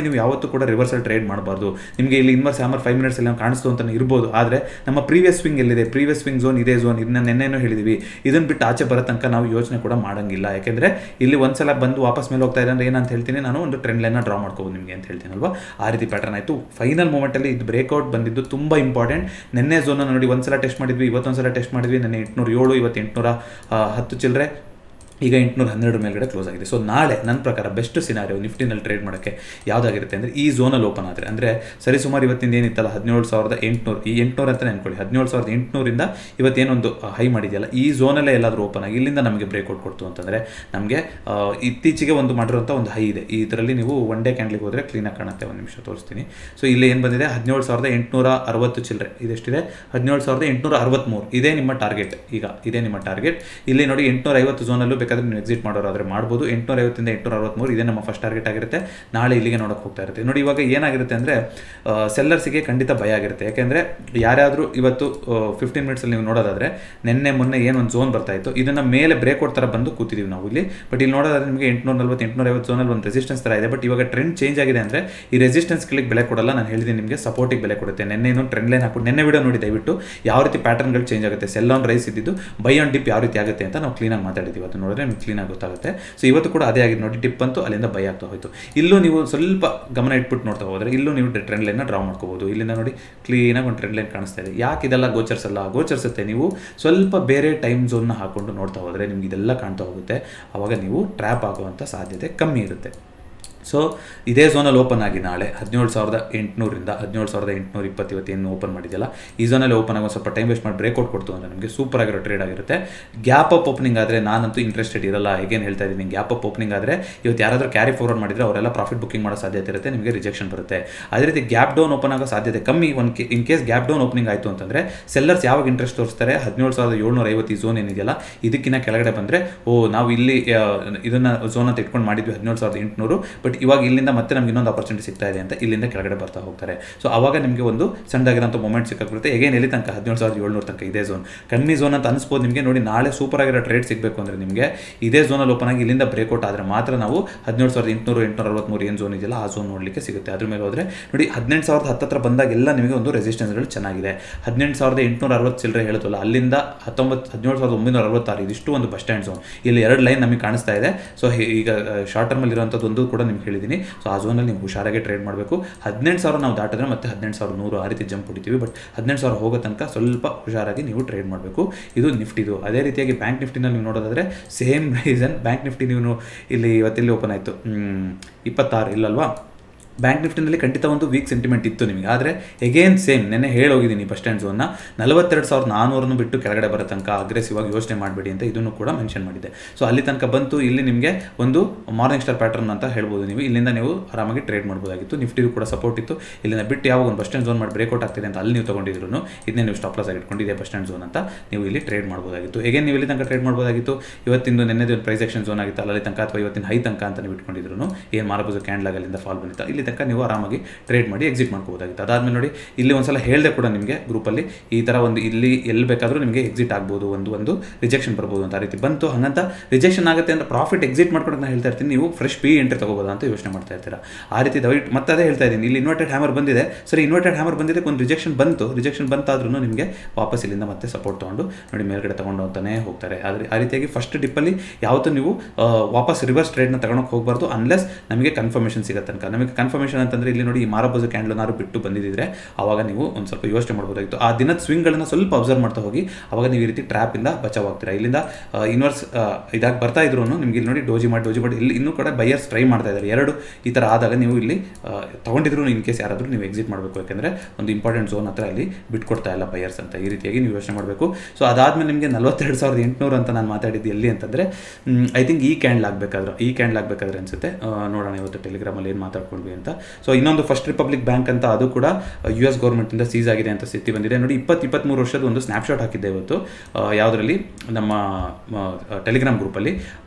ನೀವು ಯಾವತ್ತೂ ಕೂಡ ರಿವರ್ಸಲ್ ಟ್ರೇಡ್ ಮಾಡಬಾರ್ದು ನಿಮಗೆ ಇಲ್ಲಿ ಇನ್ವರ್ಸ್ ಹ್ಯಾಮರ್ ಫೈವ್ ಮಿನಿಟ್ಸ್ ಎಲ್ಲ ಕಾಣಿಸ್ತು ಅಂತ ಇರ್ಬೋದು ಆದರೆ ನಮ್ಮ ಪ್ರೀವಿಯಸ್ ಸ್ವಿಂಗ್ ಎಲ್ಲಿದೆ ಪ್ರೀವಿಯಸ್ ಸ್ವಿಂಗ್ ಝೋನ್ ಇದೇ ಝೋನ್ ಇದನ್ನ ನೆನ್ನೆನೂ ಹೇಳಿದ್ವಿ ಇದನ್ನ ಬಿಟ್ಟು ಆಚೆ ಬರೋ ತನಕ ನಾವು ಯೋಚನೆ ಕೂಡ ಮಾಡಂಗಿಲ್ಲ ಯಾಕೆಂದರೆ ಇಲ್ಲಿ ಒಂದ್ಸಲ ಬಂದು ವಾಪಸ್ ಮೇಲೆ ಹೋಗ್ತಾ ಇದೆ ಅಂದ್ರೆ ಏನಂತ ಹೇಳ್ತೀನಿ ನಾನು ಒಂದು ಟ್ರೆಂಡ್ ಲೈನ್ನ ಡ್ರಾ ಮಾಡ್ಕೋಬೋದು ನಿಮಗೆ ಅಂತ ಹೇಳ್ತೀನಲ್ವಾ ಆ ರೀತಿ ಪ್ಯಾಟರ್ನ್ ಆಯಿತು ಫೈನಲ್ ಮೂಮೆಂಟಲ್ಲಿ ಇದು ಬ್ರೇಕ್ಔಟ್ ಬಂದಿದ್ದು ತುಂಬ ಇಂಪಾರ್ಟೆಂಟ್ ನೆನ್ನೆ ಝೋನ್ ನೋಡಿ ಒಂದ್ಸಲ ಟೆಸ್ಟ್ ಮಾಡಿದ್ವಿ ಇವತ್ತೊಂದ್ಸಲ ಟೆಸ್ಟ್ ಮಾಡಿದ್ವಿ ನೆನ್ನೆ ಎಂಟುನೂರ ಏಳು ಇವತ್ತು ಎಂಟುನೂರ ಹತ್ತು ಚಿಲ್ಲರೆ ಈಗ ಎಂಟುನೂರ ಹನ್ನೆರಡು ಮೇಲ್ಗಡೆ ಕ್ಲೋಸ್ ಆಗಿದೆ ಸೊ ನಾಳೆ ನನ್ನ ಪ್ರಕಾರ ಬೆಸ್ಟ್ ಸಿನಾರಿಯೋ ನಿಫ್ಟಿನಲ್ಲಿ ಟ್ರೇಡ್ ಮಾಡೋಕ್ಕೆ ಯಾವುದಾಗಿರುತ್ತೆ ಅಂದರೆ ಈ ಝೋನಲ್ಲಿ ಓಪನ್ ಆದರೆ ಅಂದರೆ ಸರಿ ಸುಮಾರು ಇವತ್ತಿಂದ ಏನಿತ್ತಲ್ಲ ಹದಿನೇಳು ಸಾವಿರದ ಎಂಟುನೂರು ಈ ಎಂಟುನೂರು ಅಂತ ನೆನ್ಕೊಳ್ಳಿ ಹದಿನೇಳು ಸಾವಿರದ ಎಂಟುನೂರಿಂದ ಇವತ್ತೇನೊಂದು ಹೈ ಮಾಡಿದೆಯಲ್ಲ ಈ ಝೋನಲ್ಲೇ ಎಲ್ಲಾದರೂ ಓಪನ್ ಆಗಿ ಇಲ್ಲಿಂದ ನಮಗೆ ಬ್ರೇಕ್ಔಟ್ ಕೊಡ್ತು ಅಂತಂದರೆ ನಮಗೆ ಇತ್ತೀಚೆಗೆ ಒಂದು ಮಾಡಿರೋಂಥ ಒಂದು ಹೈ ಇದೆ ಇದರಲ್ಲಿ ನೀವು ಒನ್ ಡೇ ಕ್ಯಾಂಡ್ಲಿಗೆ ಹೋದರೆ ಕ್ಲೀನಾಗಿ ಕಾಣುತ್ತೆ ಒಂದು ನಿಮಿಷ ತೋರಿಸ್ತೀನಿ ಸೊ ಇಲ್ಲಿ ಏನು ಬಂದಿದೆ ಹದಿನೇಳು ಸಾವಿರದ ಎಂಟುನೂರ ಅರವತ್ತು ಚಿಲ್ಲರೆ ಇದೆಷ್ಟಿದೆ ಹದಿನೇಳು ಸಾವಿರದ ಎಂಟುನೂರ ಅರವತ್ತ್ಮೂರು ಇದೇ ನಿಮ್ಮ ಟಾರ್ಗೆಟ್ ಈಗ ಇದೇ ನಿಮ್ಮ ಟಾರ್ಗೆಟ್ ಇಲ್ಲಿ ನೋಡಿ ಎಂಟುನೂರ ಐವತ್ತು ಝೋನಲ್ಲೂ ಬೇಕಾದ್ರೆ ನೀವು ಎಕ್ಸಿಟ್ ಮಾಡೋರಾದ್ರೆ ಮಾಡ್ಬೋದು ಎಂಟುನೂರ ಐವತ್ತಿಂದ ಎಂಟುನೂರ ಅರವತ್ತ್ಮೂರು ಇದೇ ನಮ್ಮ ಫಸ್ಟ್ ಟಾರ್ಗೆಟ್ ಆಗಿರುತ್ತೆ ನಾಳೆ ಇಲ್ಲಿಗೆ ನೋಡೋಕೆ ಹೋಗ್ತಾ ಇರುತ್ತೆ ನೋಡಿ ಇವಾಗ ಏನಾಗಿರುತ್ತೆ ಅಂದರೆ ಸೆಲ್ಲರ್ಸಿಗೆ ಖಂಡಿತ ಭಯ ಆಗಿರುತ್ತೆ ಯಾಕೆಂದರೆ ಯಾರ್ಯಾದರೂ ಇವತ್ತು ಫಿಫ್ಟೀನ್ ಮಿನಿಟ್ಸಲ್ಲಿ ನೀವು ನೋಡೋದಾದರೆ ನಿನ್ನೆ ಮೊನ್ನೆ ಏನೊಂದು ಝೋನ್ ಬರ್ತಾ ಇತ್ತು ಇದನ್ನು ಮೇಲೆ ಬ್ರೇಕ್ಔಟ್ ಥರ ಬಂದು ಕೂತಿದ್ದೀವಿ ನಾವು ಇಲ್ಲಿ ಬಟ್ ಇಲ್ಲಿ ನೋಡೋದಾದ್ರೆ ನಿಮಗೆ ಎಂಟುನೂರ ನಲ್ವತ್ತು ಎಂಟುನೂರ ಐವತ್ತು ಝೋನಲ್ಲಿ ಒಂದು ರೆಸಿಸ್ಟೆನ್ಸ್ ಥರ ಇದೆ ಬಟ್ ಇವಾಗ ಟ್ರೆಂಡ್ ಚೇಂಜ್ ಆಗಿದೆ ಅಂದರೆ ಈ ರೆಸಿಸ್ಟೆನ್ಸ್ಗಳಿಗೆ ಬೆಲೆ ಕೊಡಲ್ಲ ನಾನು ಹೇಳಿದ್ದೀನಿ ನಿಮಗೆ ಸಪೋರ್ಟಿಗೆ ಬೆಲೆ ಕೊಡುತ್ತೆ ನಿನ್ನೆ ಏನು ಟ್ರೆಂಡ್ ಲೈನ್ ಹಾಕ್ಬಿಟ್ಟು ನಿನ್ನೆ ವಿಡಿಯೋ ನೋಡಿ ದಯವಿಟ್ಟು ಯಾವ ರೀತಿ ಪ್ಯಾಟರ್ನ್ಗಳು ಚೇಂಜ್ ಆಗುತ್ತೆ ಸೆಲ್ ಆನ್ ರೈಸ್ ಇದ್ದಿದ್ದು ಬೈ ಆನ್ ಡಿಪ್ ಯಾವ ರೀತಿ ಆಗುತ್ತೆ ಅಂತ ನಾವು ಕ್ಲೀನಾಗಿ ಮಾತಾಡಿದ್ದೀವಿ ಅದು ನೋಡಿದ್ರೆ ನಿಮ್ಗೆ ಕ್ಲೀನಾಗಿ ಗೊತ್ತಾಗುತ್ತೆ ಸೊ ಇವತ್ತು ಕೂಡ ಅದೇ ಆಗಿದೆ ನೋಡಿ ಟಿಪ್ ಅಂತೂ ಅಲ್ಲಿಂದ ಬೈ ಆಗ್ತಾ ಹೋಯಿತು ಇಲ್ಲೂ ನೀವು ಸ್ವಲ್ಪ ಗಮನ ಇಟ್ಬಿಟ್ಟು ನೋಡ್ತಾ ಹೋದರೆ ಇಲ್ಲೂ ನೀವು ಟ್ರೆಂಡ್ ಲೈನ್ನ ಡ್ರಾ ಮಾಡ್ಕೋಬೋದು ಇಲ್ಲಿಂದ ನೋಡಿ ಕ್ಲೀನಾಗಿ ಒಂದು ಟ್ರೆಂಡ್ ಲೈನ್ ಕಾಣಿಸ್ತಾ ಇದೆ ಯಾಕೆ ಇದೆಲ್ಲ ಗೋಚರಿಸಲ್ಲ ಗೋಚರಿಸುತ್ತೆ ನೀವು ಸ್ವಲ್ಪ ಬೇರೆ ಟೈಮ್ ಝೋನ್ನ ಹಾಕೊಂಡು ನೋಡ್ತಾ ಹೋದರೆ ನಿಮ್ಗೆ ಇದೆಲ್ಲ ಕಾಣ್ತಾ ಹೋಗುತ್ತೆ ಆವಾಗ ನೀವು ಟ್ರ್ಯಾಪ್ ಆಗುವಂಥ ಸಾಧ್ಯತೆ ಕಮ್ಮಿ ಇರುತ್ತೆ ಸೊ ಇದೇ ಝೋನಲ್ಲಿ ಓಪನ್ ಆಗಿ ನಾಳೆ ಹದಿನೇಳು ಸಾವಿರದ ಎಂಟುನೂರಿಂದ ಹದಿನೇಳು ಸಾವಿರದ ಎಂಟುನೂರ ಇಪ್ಪತ್ತು ಇವತ್ತೇನು ಓಪನ್ ಮಾಡಿದೆಯಲ್ಲ ಈ ಝೋನಲ್ಲಿ ಓಪನ್ ಆಗಿ ಒಂದು ಸ್ವಲ್ಪ ಟೈಮ್ ವೇಸ್ಟ್ ಮಾಡಿ ಬ್ರೇಕ್ಔಟ್ ಕೊಡ್ತು ಅಂದರೆ ನಮಗೆ ಸೂಪರ್ ಆಗಿರೋ ಟ್ರೇಡ್ ಆಗಿರುತ್ತೆ ಗ್ಯಾಪ್ ಅಪ್ ಓಪನಿಂಗ್ ಆದರೆ ನಾನಂತೂ ಇಂಟ್ರೆಸ್ಟೆಡ್ ಇರಲ್ಲ ಹೇಗೇನು ಹೇಳ್ತಾ ಇದ್ದೀನಿ ಗ್ಯಾಪ್ ಅಪ್ ಓಪನಿಂಗ್ ಆದರೆ ಇವತ್ತು ಯಾರಾದರೂ ಕ್ಯಾರಿ ಫಾರ್ವರ್ಡ್ ಮಾಡಿದರೆ ಅವರೆಲ್ಲ ಪ್ರಾಫಿಟ್ ಬುಕಿಂಗ್ ಮಾಡೋ ಸಾಧ್ಯತೆ ಇರುತ್ತೆ ನಿಮಗೆ ರಿಜೆಕ್ಷನ್ ಬರುತ್ತೆ ಅದೇ ರೀತಿ ಗ್ಯಾಪ್ ಡೌನ್ ಓಪನ್ ಆಗೋ ಸಾಧ್ಯತೆ ಕಮ್ಮಿ ಒಂದು ಕೆ in case gap down opening ಆಯಿತು ಅಂತಂದರೆ ಸೆಲ್ಲರ್ಸ್ ಯಾವಾಗ ಇಂಟ್ರೆಸ್ಟ್ ತೋರಿಸ್ತಾರೆ ಹದಿನೇಳು ಸಾವಿರದ ಏಳ್ನೂರ ಐವತ್ತು ಈ ಝೋನ್ ಏನಿದೆಯಲ್ಲ ಇದಕ್ಕಿಂತ ಕೆಳಗಡೆ ಬಂದರೆ ಓ ನಾವು ಇಲ್ಲಿ ಇದನ್ನು ಝೋನ್ ಅಂತ ಇಟ್ಕೊಂಡು ಮಾಡಿದ್ವಿ ಹದಿನೇಳು ಸಾವಿರದ ಎಂಟುನೂರು ಬಟ್ ಇವಾಗ ಇಲ್ಲಿಂದ ಮತ್ತೆ ನಮ್ಗೆ ಇನ್ನೊಂದು ಆಪರ್ಚುನಿಟಿ ಸಿಗ್ತಾ ಇದೆ ಅಂತ ಇಲ್ಲಿಂದ ಕೆಳಗಡೆ ಬರ್ತಾ ಹೋಗ್ತಾರೆ ಸೊ ಅವಾಗ ನಿಮಗೆ ಒಂದು ಸಣ್ಣದಾಗಿರೋಂಥ ಮೂಮೆಂಟ್ ಸಿಕ್ಕಾಗುತ್ತೆ ಹೇಗೇನು ಎಲ್ಲಿ ತನಕ ಹದಿನೇಳು ಸಾವಿರದ ಏಳ್ನೂರು ತನಕ ಇದೇ ಝೋನ್ ಕಮ್ಮಿ ಝೋನ್ ಅಂತ ಅನಿಸ್ಬೋದು ನಿಮಗೆ ನೋಡಿ ನಾಳೆ ಸೂಪರ್ ಆಗಿರೋ ಟ್ರೇಡ್ ಸಿಗಬೇಕು ಅಂದರೆ ನಿಮಗೆ ಇದೇ ಝೋನಲ್ಲಿ ಓಪನ್ ಆಗಿ ಇಲ್ಲಿಂದ ಬ್ರೇಕ್ಔಟ್ ಆದರೆ ಮಾತ್ರ ನಾವು ಹದಿನೇಳು ಸಾವಿರದ ಎಂಟುನೂರು ಎಂಟುನೂರ ಅರವತ್ತ್ಮೂರು ಏನು ಝೋನ್ ಇದೆಯಲ್ಲ ಆ ಝೋನ್ ನೋಡಲಿಕ್ಕೆ ಸಿಗುತ್ತೆ ಅದ್ರ ಮೇಲೆ ಹೋದರೆ ನೋಡಿ ಹದಿನೆಂಟು ಸಾವಿರದ ಹತ್ತತ್ರ ಬಂದಾಗೆಲ್ಲ ನಿಮಗೆ ಒಂದು ರೆಸಿಸ್ಟೆನ್ಸ್ಗಳು ಚೆನ್ನಾಗಿದೆ ಹದಿನೆಂಟು ಸಾವಿರದ ಎಂಟುನೂರ ಅರವತ್ತು ಚಿಲ್ಲರೆ ಹೇಳ್ತಲ್ಲ ಅಲ್ಲಿಂದ ಹತ್ತೊಂಬತ್ತು ಹದಿನೇಳು ಸಾವಿರದ ಒಂಬೈನೂರ ಅರವತ್ತಾರು ಇದಿಷ್ಟು ಒಂದು ಬಸ್ ಸ್ಟ್ಯಾಂಡ್ ಝೋನ್ ಇಲ್ಲಿ ಎರಡು ಲೈನ್ ನಮಗೆ ಕಾಣಿಸ್ತಾ ಇದೆ ಸೊ ಈಗ ಶಾರ್ಟ್ ಟರ್ಮಲ್ಲಿ ಇರುವಂಥದ್ದು ಒಂದು ಕೂಡ ನಿಮ್ಗೆ ಹೇಳಿದ್ದೀನಿ ಸೊ ಆ ಝೋನಲ್ಲಿ ನೀವು ಹುಷಾರಾಗಿ ಟ್ರೇಡ್ ಮಾಡಬೇಕು ಹದಿನೆಂಟು ಸಾವಿರ ನಾವು ದಾಟಿದ್ರೆ ಮತ್ತೆ ಹದಿನೆಂಟು ಸಾವಿರ ನೂರು ಆ ರೀತಿ ಜಂಪ್ ಹೊಡಿತೀವಿ ಬಟ್ ಹದಿನೆಂಟು ಸಾವಿರ ಹೋಗೋ ತನಕ ಸ್ವಲ್ಪ ಹುಷಾರಾಗಿ ನೀವು ಟ್ರೇಡ್ ಮಾಡಬೇಕು ಇದು ನಿಫ್ಟಿದು ಅದೇ ರೀತಿಯಾಗಿ ಬ್ಯಾಂಕ್ ನಿಫ್ಟಿನಲ್ಲಿ ನೀವು ನೋಡೋದಾದರೆ ಸೇಮ್ ರೀಸನ್ ಬ್ಯಾಂಕ್ ನಿಫ್ಟಿ ನೀವು ಇಲ್ಲಿ ಇವತ್ತಿಲ್ಲಿ ಓಪನ್ ಆಯಿತು ಇಪ್ಪತ್ತಾರು ಇಲ್ಲಲ್ವಾ ಬ್ಯಾಂಕ್ ನಿಫ್ಟಿನಲ್ಲಿ ಖಂಡಿತ ಒಂದು ವೀಕ್ ಸೆಂಟಿಮೆಂಟ್ ಇತ್ತು ನಿಮಗೆ ಆದರೆ ಎಗೇನ್ ಸೇಮ್ ನೆನ್ನೆ ಹೇಳೋಗಿದ್ದೀನಿ ಬಸ್ ಸ್ಟ್ಯಾಂಡ್ ಝೋನ್ನ ನಲವತ್ತೆರಡು ಸಾವಿರದ ನಾನ್ನೂರನ್ನು ಬಿಟ್ಟು ಕೆಳಗಡೆ ಬರೋ ತನಕ ಅಗ್ರೆಸಿವ್ ಆಗಿ ಯೋಚನೆ ಮಾಡಬೇಡಿ ಅಂತ ಇದನ್ನು ಕೂಡ ಮೆನ್ಷನ್ ಮಾಡಿದೆ ಸೊ ಅಲ್ಲಿ ತನಕ ಬಂತು ಇಲ್ಲಿ ನಿಮಗೆ ಒಂದು ಮಾರ್ನಿಂಗ್ ಸ್ಟಾರ್ ಪ್ಯಾಟರ್ನ್ ಅಂತ ಹೇಳ್ಬೋದು ನೀವು ಇಲ್ಲಿಂದ ನೀವು ಆರಾಮಾಗಿ ಟ್ರೇಡ್ ಮಾಡ್ಬೋದಾಗಿತ್ತು ನಿಫ್ಟಿಗೂ ಕೂಡ ಸಪೋರ್ಟ್ ಇತ್ತು ಇಲ್ಲಿಂದ ಬಿಟ್ಟು ಯಾವಾಗ ಒಂದು ಬಸ್ ಸ್ಟ್ಯಾಂಡ್ ಝೋನ್ ಮಾಡಿ ಬ್ರೇಕ್ಔಟ್ ಆಗ್ತಿದೆ ಅಂತ ಅಲ್ಲಿ ನೀವು ತೊಗೊಂಡಿದ್ರು ಇದನ್ನೇ ನೀವು ಸ್ಟಾಪ್ ಲಾಸ್ ಆಗಿ ಇಟ್ಕೊಂಡಿದೆ ಬಸ್ ಸ್ಟ್ಯಾಂಡ್ ಝೋನ್ ಅಂತ ನೀವು ಇಲ್ಲಿ ಟ್ರೇಡ್ ಮಾಡ್ಬೋದಾಗಿತ್ತು ಹೇಗೆ ನೀವು ಇಲ್ಲಿ ತನಕ ಟ್ರೇಡ್ ಮಾಡ್ಬೋದಾಗಿತ್ತು ಇವತ್ತಿಂದು ನೆನ್ನೆದು ಒಂದು ಪ್ರೈಸ್ ಆಕ್ಷನ್ ಝೋನ್ ಆಗಿತ್ತು ಅಲ್ಲಿ ತನಕ ಅಥವಾ ಇವತ್ತಿನ ಹೈ ತನಕ ಅಂತ ನೀವು ಇಟ್ಕೊಂಡಿದ್ರು ಏನು ಮಾರಬಹುದು ಕ್ಯಾಂಡ್ಲಾಗ್ ಅಲ್ಲಿಂದ ಫಾಲ್ ಬಂದಿತ್ತು ಇಲ್ಲಿ ತನಕ ನೀವು ಆರಾಮಾಗಿ ಟ್ರೇಡ್ ಮಾಡಿ ಎಕ್ಸಿಟ್ ಮಾಡ್ಕೋಬೋದಾಗಿತ್ತು ಅದಾದಮೇಲೆ ನೋಡಿ ಇಲ್ಲಿ ಒಂದ್ಸಲ ಹೇಳಿದೆ ಕೂಡ ನಿಮಗೆ ಗ್ರೂಪಲ್ಲಿ ಈ ಥರ ಒಂದು ಇಲ್ಲಿ ಎಲ್ಲಿ ಬೇಕಾದರೂ ನಿಮಗೆ ಎಕ್ಸಿಟ್ ಆಗ್ಬೋದು ಒಂದು ಒಂದು ರಿಜೆಕ್ಷನ್ ಬರ್ಬೋದು ಅಂತ ಆ ರೀತಿ ಬಂತು ಹಾಗಂತ ರಿಜೆಕ್ಷನ್ ಆಗುತ್ತೆ ಅಂತ ಪ್ರಾಫಿಟ್ ಎಕ್ಸಿಟ್ ಮಾಡ್ಕೊಂಡು ನಾನು ಹೇಳ್ತಾ ಇರ್ತೀನಿ ನೀವು ಫ್ರೆಶ್ ಪಿ ಎಂಟ್ರಿ ತಗೋಬೋದಾ ಅಂತ ಯೋಚನೆ ಮಾಡ್ತಾ ಇರ್ತೀರಾ ಆ ರೀತಿ ದಯವಿಟ್ಟು ಮತ್ತೆ ಅದೇ ಹೇಳ್ತಾ ಇದ್ದೀನಿ ಇಲ್ಲಿ ಇನ್ವರ್ಟೆಡ್ ಹ್ಯಾಮರ್ ಬಂದಿದೆ ಸರಿ ಇನ್ವರ್ಟೆಡ್ ಹ್ಯಾಮರ್ ಬಂದಿದೆ ಒಂದು ರಿಜೆಕ್ಷನ್ ಬಂತು ರಿಜೆಕ್ಷನ್ ಬಂತಾದ್ರೂ ನಿಮಗೆ ವಾಪಸ್ ಇಲ್ಲಿಂದ ಮತ್ತೆ ಸಪೋರ್ಟ್ ತೊಗೊಂಡು ನೋಡಿ ಮೇಲ್ಗಡೆ ತಗೊಂಡು ಅಂತಾನೆ ಹೋಗ್ತಾರೆ ಆದರೆ ಆ ರೀತಿಯಾಗಿ ಫಸ್ಟ್ ಡಿಪ್ಪಲ್ಲಿ ಯಾವತ್ತೂ ನೀವು ವಾಪಸ್ ರಿವರ್ಸ್ ಟ್ರೇಡ್ನ ತಗೊಳಕ್ಕೆ ಹೋಗಬಾರ್ದು ಅನ್ಲೆಸ್ ನಮಗೆ ಕನ್ಫರ್ಮೇಷನ್ ಸಿಗೋ ತನಕ ನಮಗೆ ಕನ್ಫರ್ಮೇಷನ್ ಅಂತಂದರೆ ಇಲ್ಲಿ ನೋಡಿ ಈ ಮಾರಬಜು ಕ್ಯಾಂಡಲ್ ಏನಾದ್ರು ಬಿಟ್ಟು ಬಂದಿದ್ದರೆ ಆವಾಗ ನೀವು ಒಂದು ಸ್ವಲ್ಪ ಯೋಚನೆ ಮಾಡ್ಬೋದಾಗಿತ್ತು ಆ ದಿನದ ಸ್ವಿಂಗ್ಗಳನ್ನು ಸ್ವಲ್ಪ ಅಬ್ಸರ್ವ್ ಮಾಡ್ತಾ ಹೋಗಿ ಆವಾಗ ನೀವು ಈ ರೀತಿ ಟ್ರ್ಯಾಪಿಂದ ಬಚಾವ್ ಆಗ್ತೀರಾ ಇಲ್ಲಿಂದ ಇನ್ವರ್ಸ್ ಇದಾಗಿ ಬರ್ತಾ ಇದ್ರು ನಿಮ್ಗೆ ಇಲ್ಲಿ ನೋಡಿ ಡೋಜಿ ಮಾಡಿ ಡೋಜಿ ಮಾಡಿ ಇಲ್ಲಿ ಇನ್ನೂ ಕೂಡ ಬೈಯರ್ಸ್ ಟ್ರೈ ಮಾಡ್ತಾ ಇದ್ದಾರೆ ಎರಡು ಈ ಥರ ಆದಾಗ ನೀವು ಇಲ್ಲಿ ತೊಗೊಂಡಿದ್ರು ಇನ್ ಕೇಸ್ ಯಾರಾದರೂ ನೀವು ಎಕ್ಸಿಟ್ ಮಾಡಬೇಕು ಯಾಕೆಂದರೆ ಒಂದು ಇಂಪಾರ್ಟೆಂಟ್ ಝೋನ್ ಹತ್ರ ಅಲ್ಲಿ ಬಿಟ್ಕೊಡ್ತಾ ಇಲ್ಲ ಬೈಯರ್ಸ್ ಅಂತ ಈ ರೀತಿಯಾಗಿ ನೀವು ಯೋಚನೆ ಮಾಡಬೇಕು ಸೊ ಅದಾದಮೇಲೆ ನಿಮಗೆ ನಲವತ್ತೆರಡು ಸಾವಿರದ ಎಂಟುನೂರು ಅಂತ ನಾನು ಮಾತಾಡಿದ್ದು ಎಲ್ಲಿ ಅಂತಂದರೆ ಐ ಥಿಂಕ್ ಈ ಕ್ಯಾಂಡ್ಲ್ ಆಗಬೇಕಾದ್ರೆ ಈ ಕ್ಯಾಂಡ್ಲ್ ಆಗಬೇಕಾದ್ರೆ ಅನಿಸುತ್ತೆ ನೋಡೋಣ ಇವತ್ತು ಟೆಲಿಗ್ರಾಮಲ್ಲಿ ಏನು ಮಾತಾಡ್ಕೊಂಡ್ವಿ ಅಂತ ಸೊ ಇನ್ನೊಂದು ಫಸ್ಟ್ ರಿಪಬ್ಲಿಕ್ ಬ್ಯಾಂಕ್ ಅಂತ ಅದು ಕೂಡ ಯು ಎಸ್ ಗೌರ್ಮೆಂಟಿಂದ ಸೀಸ್ ಆಗಿದೆ ಅಂತ ಸ್ಥಿತಿ ಬಂದಿದೆ ನೋಡಿ ಇಪ್ಪತ್ತು ಇಪ್ಪತ್ತ್ಮೂರು ವರ್ಷದ ಒಂದು ಸ್ನ್ಯಾಪ್ಶಾಟ್ ಹಾಕಿದ್ದೆ ಇವತ್ತು ಯಾವುದರಲ್ಲಿ ನಮ್ಮ ಟೆಲಿಗ್ರಾಮ್ ಗ್ರೂಪಲ್ಲಿ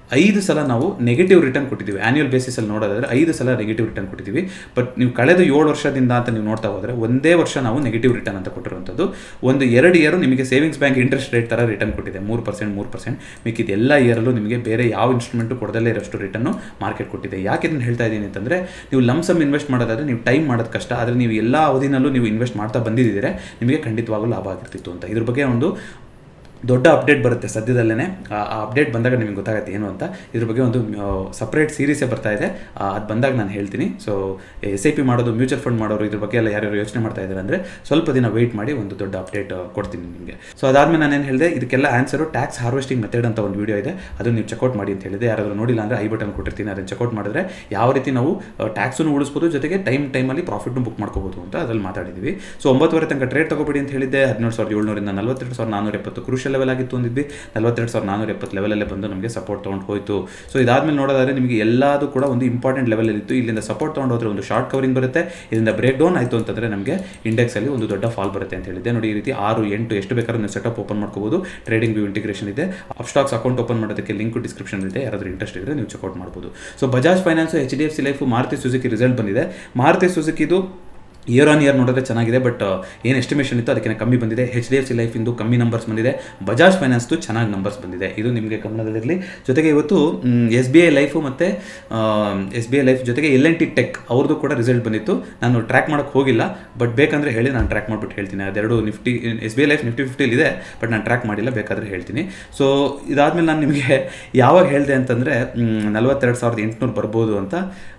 ಐದು ಸಲ ನಾವು ನೆಗೆಟಿವ್ ರಿಟರ್ನ್ ಕೊಟ್ಟಿದ್ದೀವಿ ಆ್ಯನ್ಯುವಲ್ ಬೇಸಿಸಲ್ಲಿ ನೋಡೋದಾದ್ರೆ ಐದು ಸಲ ನೆಗೆಟಿವ್ ರಿಟರ್ನ್ ಕೊಟ್ಟಿದ್ದೀವಿ ಬಟ್ ನೀವು ಕಳೆದ ಏಳು ವರ್ಷದಿಂದ ಅಂತ ನೀವು ನೋಡ್ತಾ ಹೋದರೆ ಒಂದೇ ವರ್ಷ ನಾವು ನೆಗೆಟಿವ್ ರಿಟರ್ನ್ ಅಂತ ಕೊಟ್ಟಿರುವಂಥದ್ದು ಒಂದು ಎರಡು ಇಯರು ನಿಮಗೆ ಸೇವಿಂಗ್ಸ್ ಬ್ಯಾಂಕ್ ಇಂಟ್ರೆಸ್ಟ್ ರೇಟ್ ಥರ ರಿಟರ್ನ್ ಕೊಟ್ಟಿದೆ ಮೂರು ಪರ್ಸೆಂಟ್ ಮೂರು ಪರ್ಸೆಂಟ್ ಮಿಕ್ಕಿದ ಎಲ್ಲ ಇಯರಲ್ಲೂ ನಿಮಗೆ ಬೇರೆ ಯಾವ ಇನ್ಸ್ಟ್ರೂಮೆಂಟು ಕೊಡದಲ್ಲೇ ಇರೋಷ್ಟು ರಿಟರ್ನು ಮಾರ್ಕೆಟ್ ಕೊಟ್ಟಿದೆ ಯಾಕೆ ಇದನ್ನು ಹೇಳ್ತಾ ಇದ್ದೀನಿ ಅಂತಂದರೆ ನೀವು ಲಮ್ಸಮ್ ಇನ್ವೆಸ್ಟ್ ಮಾಡೋದಾದ್ರೆ ನೀವು ಟೈಮ್ ಮಾಡೋದು ಕಷ್ಟ ಆದರೆ ನೀವು ಎಲ್ಲ ಅವಧಿನಲ್ಲೂ ನೀವು ಇನ್ವೆಸ್ಟ್ ಮಾಡ್ತಾ ಬಂದಿದ್ದೀರಾ ನಿಮಗೆ ಖಂಡಿತವಾಗೂ ಲಾಭ ಆಗಿರ್ತಿತ್ತು ಅಂತ ಇದ್ರ ಬಗ್ಗೆ ಒಂದು ದೊಡ್ಡ ಅಪ್ಡೇಟ್ ಬರುತ್ತೆ ಸದ್ಯದಲ್ಲೇ ಆ ಅಪ್ಡೇಟ್ ಬಂದಾಗ ನಿಮಗೆ ಗೊತ್ತಾಗುತ್ತೆ ಏನು ಅಂತ ಇದ್ರ ಬಗ್ಗೆ ಒಂದು ಸಪ್ರೇಟ್ ಸೀರೀಸೇ ಬರ್ತಾ ಇದೆ ಅದು ಬಂದಾಗ ನಾನು ಹೇಳ್ತೀನಿ ಸೊ ಎಸ್ ಐ ಪಿ ಮಾಡೋದು ಮ್ಯೂಚುವಲ್ ಫಂಡ್ ಮಾಡೋರು ಇದ್ರ ಬಗ್ಗೆ ಎಲ್ಲ ಯಾರ್ಯಾರು ಯೋಚನೆ ಮಾಡ್ತಾ ಇದ್ದಾರೆ ಅಂದರೆ ಸ್ವಲ್ಪ ದಿನ ವೆಯ್ಟ್ ಮಾಡಿ ಒಂದು ದೊಡ್ಡ ಅಪ್ಡೇಟ್ ಕೊಡ್ತೀನಿ ನಿಮಗೆ ಸೊ ಅದಾದ್ಮೇಲೆ ನಾನೇನು ಹೇಳಿದೆ ಇದಕ್ಕೆಲ್ಲ ಆನ್ಸರು ಟ್ಯಾಕ್ಸ್ ಹಾರ್ವೆಸ್ಟಿಂಗ್ ಮೆಥಡ್ ಅಂತ ಒಂದು ವಿಡಿಯೋ ಇದೆ ಅದನ್ನು ನೀವು ಚೆಕ್ಔಟ್ ಮಾಡಿ ಅಂತ ಹೇಳಿದೆ ಯಾರಾದರೂ ನೋಡಿಲ್ಲ ಅಂದರೆ ಐ ಬಟನ್ ಕೊಟ್ಟಿರ್ತೀನಿ ಅದನ್ನು ಚೆಕ್ಔಟ್ ಮಾಡಿದ್ರೆ ಯಾವ ರೀತಿ ನಾವು ಟ್ಯಾಕ್ಸನ್ನು ಉಳಿಸ್ಬೋದು ಜೊತೆಗೆ ಟೈಮ್ ಟೈಮಲ್ಲಿ ಪ್ರಾಫಿಟ್ನು ಬುಕ್ ಮಾಡ್ಕೋಬೋದು ಅಂತ ಅದ್ರಲ್ಲಿ ಮಾತಾಡಿದ್ದೀವಿ ಸೊ ಒಂಬತ್ತುವರೆ ತನಕ ಟ್ರೇಡ್ ತಗೋಬೇಡಿ ಅಂತ ಹೇಳಿದ್ದೆ ಹದಿನೇಳು ಸಾವಿರದ ಏಳ್ನೂರಿಂದ ನಲವತ್ತೆರಡು ಸಾವಿರದ ನಾನ್ನೂರ ಎಪ್ಪತ್ತು ಕ್ರೂಷಲ್ ಲೆವೆಲ್ ಆಗಿತ್ತು ಅಂದಿದ್ವಿ ನಲವತ್ತೆರಡು ಸಾವಿರದ ನಾನ್ನೂರ ಎಪ್ಪತ್ತು ಲೆವೆಲಲ್ಲೇ ಬಂದು ನಮಗೆ ಸಪೋರ್ಟ್ ತೊಗೊಂಡು ಹೋಯಿತು ಸೊ ಇದಾದ್ಮೇಲೆ ನೋಡೋದಾದ್ರೆ ನಿಮಗೆ ಎಲ್ಲದೂ ಕೂಡ ಒಂದು ಇಂಪಾರ್ಟೆಂಟ್ ಲೆವೆಲಲ್ಲಿ ಇತ್ತು ಇಲ್ಲಿಂದ ಸಪೋರ್ಟ್ ತೊಗೊಂಡು ಹೋದ್ರೆ ಒಂದು ಶಾರ್ಟ್ ಕವರಿಂಗ್ ಬರುತ್ತೆ ಇದರಿಂದ ಬ್ರೇಕ್ ಡೌನ್ ಆಯಿತು ಅಂತಂದರೆ ನಮಗೆ ಇಂಡೆಕ್ಸಲ್ಲಿ ಒಂದು ದೊಡ್ಡ ಫಾಲ್ ಬರುತ್ತೆ ಅಂತ ಹೇಳಿದ್ದೆ ನೋಡಿ ಈ ರೀತಿ ಆರು ಎಂಟು ಎಷ್ಟು ಬೇಕಾದ್ರೂ ನೀವು ಸೆಟಪ್ ಓಪನ್ ಮಾಡ್ಕೋಬೋದು ಟ್ರೇಡಿಂಗ್ ವ್ಯೂ ಇಂಟಿಗ್ರೇಷನ್ ಇದೆ ಅಪ್ಸ್ಟಾಕ್ಸ್ ಅಕೌಂಟ್ ಓಪನ್ ಮಾಡೋದಕ್ಕೆ ಲಿಂಕ್ ಡಿಸ್ಕ್ರಿಪ್ಷನ್ ಇದೆ ಯಾರಾದರೂ ಇಂಟ್ರೆಸ್ಟ್ ಇದ್ದರೆ ನೀವು ಚೆಕ್ಔಟ್ ಮಾಡ್ಬೋದು so Bajaj finance H D F C life Maruti Suzuki result ಬಂದಿದೆ ಮಾರುತಿ ಸುಜುಕಿದು ಇಯರ್ ಆನ್ ಇಯರ್ ನೋಡಿದ್ರೆ ಚೆನ್ನಾಗಿದೆ ಬಟ್ ಏನು ಎಸ್ಟಿಮೇಷನ್ ಇತ್ತು ಅದಕ್ಕೆ ಕಮ್ಮಿ ಬಂದಿದೆ H D F C life ಇಂದು ಕಮ್ಮಿ ನಂಬರ್ಸ್ ಬಂದಿದೆ ಬಜಾಜ್ ಫೈನಾನ್ಸ್ದು ಚೆನ್ನಾಗಿ ನಂಬರ್ಸ್ ಬಂದಿದೆ ಇದು ನಿಮಗೆ ಗಮನದಲ್ಲಿರಲಿ ಜೊತೆಗೆ ಇವತ್ತು ಎಸ್ ಬಿ ಐ ಲೈಫು ಮತ್ತು ಎಸ್ ಬಿ ಐ ಲೈಫ್ ಜೊತೆಗೆ ಎಲ್ ಎನ್ ಟಿ ಟೆಕ್ ಅವ್ರದ್ದು ಕೂಡ ರಿಸಲ್ಟ್ ಬಂದಿತ್ತು ನಾನು ಟ್ರ್ಯಾಕ್ ಮಾಡೋಕ್ಕೆ ಹೋಗಿಲ್ಲ ಬಟ್ ಬೇಕಂದರೆ ಹೇಳಿ ನಾನು ಟ್ರ್ಯಾಕ್ ಮಾಡಿಬಿಟ್ಟು ಹೇಳ್ತೀನಿ ಅದೆರಡು Nifty S B I life Nifty ಫಿಫ್ಟಿಲಿ ಇದೆ ಬಟ್ ನಾನು ಟ್ರ್ಯಾಕ್ ಮಾಡಿಲ್ಲ ಬೇಕಾದರೆ ಹೇಳ್ತೀನಿ ಸೊ ಇದಾದಮೇಲೆ ನಾನು ನಿಮಗೆ ಯಾವಾಗ ಹೇಳಿದೆ ಅಂತಂದರೆ ನಲವತ್ತೆರಡು ಸಾವಿರದ ಎಂಟುನೂರು ಬರ್ಬೋದು ಅಂತ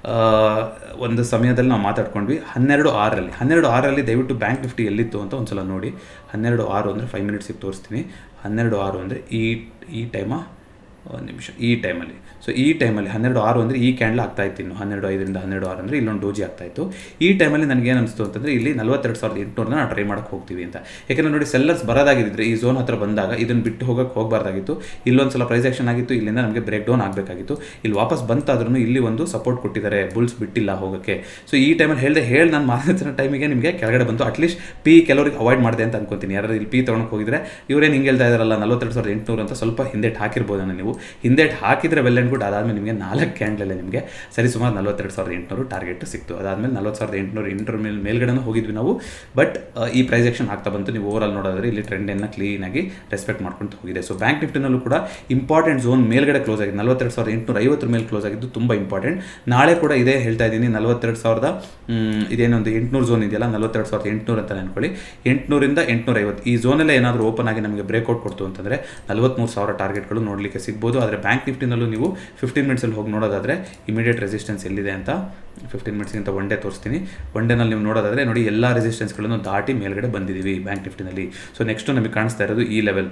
ಒಂದು ಸಮಯದಲ್ಲಿ ನಾವು ಮಾತಾಡ್ಕೊಂಡ್ವಿ ಹನ್ನೆರಡು ಆರರಲ್ಲಿ ಹನ್ನೆರಡು ಆರರಲ್ಲಿ ದಯವಿಟ್ಟು ಬ್ಯಾಂಕ್ ನಿಫ್ಟಿ ಎಲ್ಲಿತ್ತು ಅಂತ ಒಂದ್ಸಲ ನೋಡಿ ಹನ್ನೆರಡು ಆರು ಅಂದರೆ ಫೈವ್ ಮಿನಿಟ್ಸಿಗೆ ತೋರಿಸ್ತೀನಿ ಹನ್ನೆರಡು ಆರು ಅಂದರೆ ಈ ಈ ಟೈಮಾ ಒಂದು ನಿಮಿಷ ಈ ಟೈಮಲ್ಲಿ ಸೊ ಈ ಟೈಮಲ್ಲಿ ಹನ್ನೆರಡು ಆರು ಅಂದರೆ ಈ ಕ್ಯಾಂಡಲ್ ಆಗ್ತಾ ಇತ್ತು ಇನ್ನು ಹನ್ನೆರಡು ಐದರಿಂದ ಹನ್ನೆರಡು ಆರು ಅಂದರೆ ಇಲ್ಲೊಂದು ಡೋಜಿ ಆಗ್ತಾ ಇತ್ತು ಈ ಟೈಮಲ್ಲಿ ನನಗೆ ಏನು ಅನಿಸ್ತು ಅಂತಂದರೆ ಇಲ್ಲಿ ನಲವತ್ತೆರಡು ಸಾವಿರದ ಎಂಟುನೂರನ್ನ ನಾವು ಟ್ರೈ ಮಾಡೋಕ್ಕೆ ಹೋಗ್ತೀವಿ ಅಂತ ಯಾಕಂದರೆ ನೋಡಿ ಸೆಲ್ಲರ್ಸ್ ಬರೋದಾಗಿದ್ದರೆ ಈ ಝೋನ್ ಹತ್ರ ಬಂದಾಗ ಇದನ್ನು ಬಿಟ್ಟು ಹೋಗೋಕ್ಕೆ ಹೋಗಬಾರ್ದಾಗಿತ್ತು ಇಲ್ಲೊಂದು ಸಲ ಪ್ರೈಸ್ ಆಕ್ಷನ್ ಆಗಿತ್ತು ಇಲ್ಲಿಂದ ನಮಗೆ ಬ್ರೇಕ್ ಡೌನ್ ಆಗಬೇಕಾಗಿತ್ತು ಇಲ್ಲಿ ವಾಪಸ್ ಬಂತಾದ್ರೂ ಇಲ್ಲಿ ಒಂದು ಸಪೋರ್ಟ್ ಕೊಟ್ಟಿದ್ದಾರೆ ಬುಲ್ಸ್ ಬಿಟ್ಟಿಲ್ಲ ಹೋಗೋಕ್ಕೆ ಸೊ ಈ ಟೈಮಲ್ಲಿ ಹೇಳಿದೆ ಹೇಳಿ ನಾನು ಮಾತಾಡ್ತಿರೋ ಟೈಮಿಗೆ ನಿಮಗೆ ಕೆಳಗಡೆ ಬಂತು ಅಟ್ಲೀಸ್ಟ್ ಪಿ ಕೆಲವರಿಗೆ ಅವಾಯ್ಡ್ ಮಾಡಿದೆ ಅಂತ ಅನ್ಕೊಂತೀನಿ ಯಾರು ಇಲ್ಲಿ ಪಿ ತೊಗೊಳಕ್ಕೆ ಹೋಗಿದ್ರೆ ಇವರೇನು ಹಿಂಗೆ ಹೇಳ್ತಾ ಇದಾರಲ್ಲ ನಲವತ್ತೆರಡು ಸಾವಿರದ ಎಂಟುನೂರು ಅಂತ ಸ್ವಲ್ಪ ಹಿಂದೆಟ್ ಹಾಕಿರ್ಬೋದನ್ನ ನೀವು ಹಿಂದೆಟ್ ಹಾಕಿದ್ರೆ ವೆಲ್ ಆ್ಯಂಡ್ ಗುಡ್ ಅದಾದಮೇಲೆ ನಿಮಗೆ ನಾಲ್ಕು ಕ್ಯಾಂಡಲಲ್ಲೇ ನಿಮಗೆ ಸರಿ ಸುಮಾರು ನಲವತ್ತೆರಡು ಸಾವಿರದ ಎಂಟುನೂರು ಟಾರ್ಗೆಟ್ ಸಿಕ್ತು ಅದಾದಮೇಲೆ ನಲವತ್ತು ಸಾವಿರದ ಎಂಟುನೂರು ಎಂಟರ ಮೇಲೆ ಮೇಲ್ಗಡೆನೂ ಹೋಗಿದ್ವಿ ನಾವು ಬಟ್ ಈ ಪ್ರೈಸ್ ಆಕ್ಷನ್ ಆಗ್ತಾ ಬಂತು ನೀವು ಓವರ್ ಆಲ್ ನೋಡೋದ್ರೆ ಇಲ್ಲಿ ಟ್ರೆಂಡನ್ನು ಕ್ಲೀನಾಗಿ ರೆಸ್ಪೆಕ್ಟ್ ಮಾಡ್ಕೊಂಡು ಹೋಗಿದೆ ಸೊ ಬ್ಯಾಂಕ್ ನಿಫ್ಟಿನಲ್ಲೂ ಕೂಡ ಇಂಪಾರ್ಟೆಂಟ್ ಝೋನ್ ಮೇಲ್ಗಡೆ ಕ್ಲೋಸ್ ಆಗಿದೆ ನಲವತ್ತೆರಡು ಸಾವಿರದ ಎಂಟುನೂರ ಐವತ್ತರ ಮೇಲೆ ಕ್ಲೋಸ್ ಆಗಿದ್ದು ತುಂಬ ಇಂಪಾರ್ಟೆಂಟ್ ನಾಳೆ ಕೂಡ ಇದೇ ಹೇಳ್ತಾ ಇದ್ದೀನಿ ನಲವತ್ತೆರಡು ಸಾವಿರದ ಇದೇನೊಂದು ಎಂಟುನೂರು ಝೋನ್ ಇದೆಯಲ್ಲ ನಲವತ್ತೆರಡು ಸಾವಿರದ ಎಂಟುನೂರು ಅಂತ ಅನ್ಕೊಳ್ಳಿ ಎಂಟುನೂರಿಂದ ಎಂಟುನೂರ ಐವತ್ತು ಈ ಝೋನಲ್ಲೇ ಏನಾದರೂ ಓಪನ್ ಆಗಿ ನಮಗೆ ಬ್ರೇಕ್ಔಟ್ ಕೊಡ್ತು ಅಂತಂದರೆ ನಲವತ್ತ್ಮೂರು ಸಾವಿರ ಟಾರ್ಗೆಟ್ಗಳು ನೋಡಲಿಕ್ಕೆ ಸಿಗ್ಬೋದು ಆದರೆ ಬ್ಯಾಂಕ್ ನಿಫ್ಟಿನಲ್ಲೂ ನೀವು ಫಿಫ್ಟೀನ್ ಮಿನಿಟ್ಸಲ್ಲಿ ಹೋಗಿ ನೋಡೋದಾದರೆ ಇಮಿಡಿಯೇಟ್ ರೆಸಿಸ್ಟೆನ್ಸ್ ಎಲ್ಲಿದೆ ಅಂತ ಫಿಫ್ಟೀನ್ ಮಿನಿಟ್ಸ್ಗಿಂತ ಒನ್ ಡೇ ತೋರಿಸ್ತೀನಿ ಒನ್ ಡೇನಲ್ಲಿ ನೀವು ನೋಡೋದಾದರೆ ನೋಡಿ ಎಲ್ಲ ರೆಸಿಸ್ಟೆನ್ಸ್ಗಳನ್ನು ದಾಟಿ ಮೇಲ್ಗಡೆ ಬಂದಿದ್ದೀವಿ ಬ್ಯಾಂಕ್ ನಿಫ್ಟಿನಲ್ಲಿ ಸೊ ನೆಕ್ಸ್ಟು ನಮಗೆ ಕಾಣಿಸ್ತಾ ಇರೋದು ಈ ಲೆವೆಲ್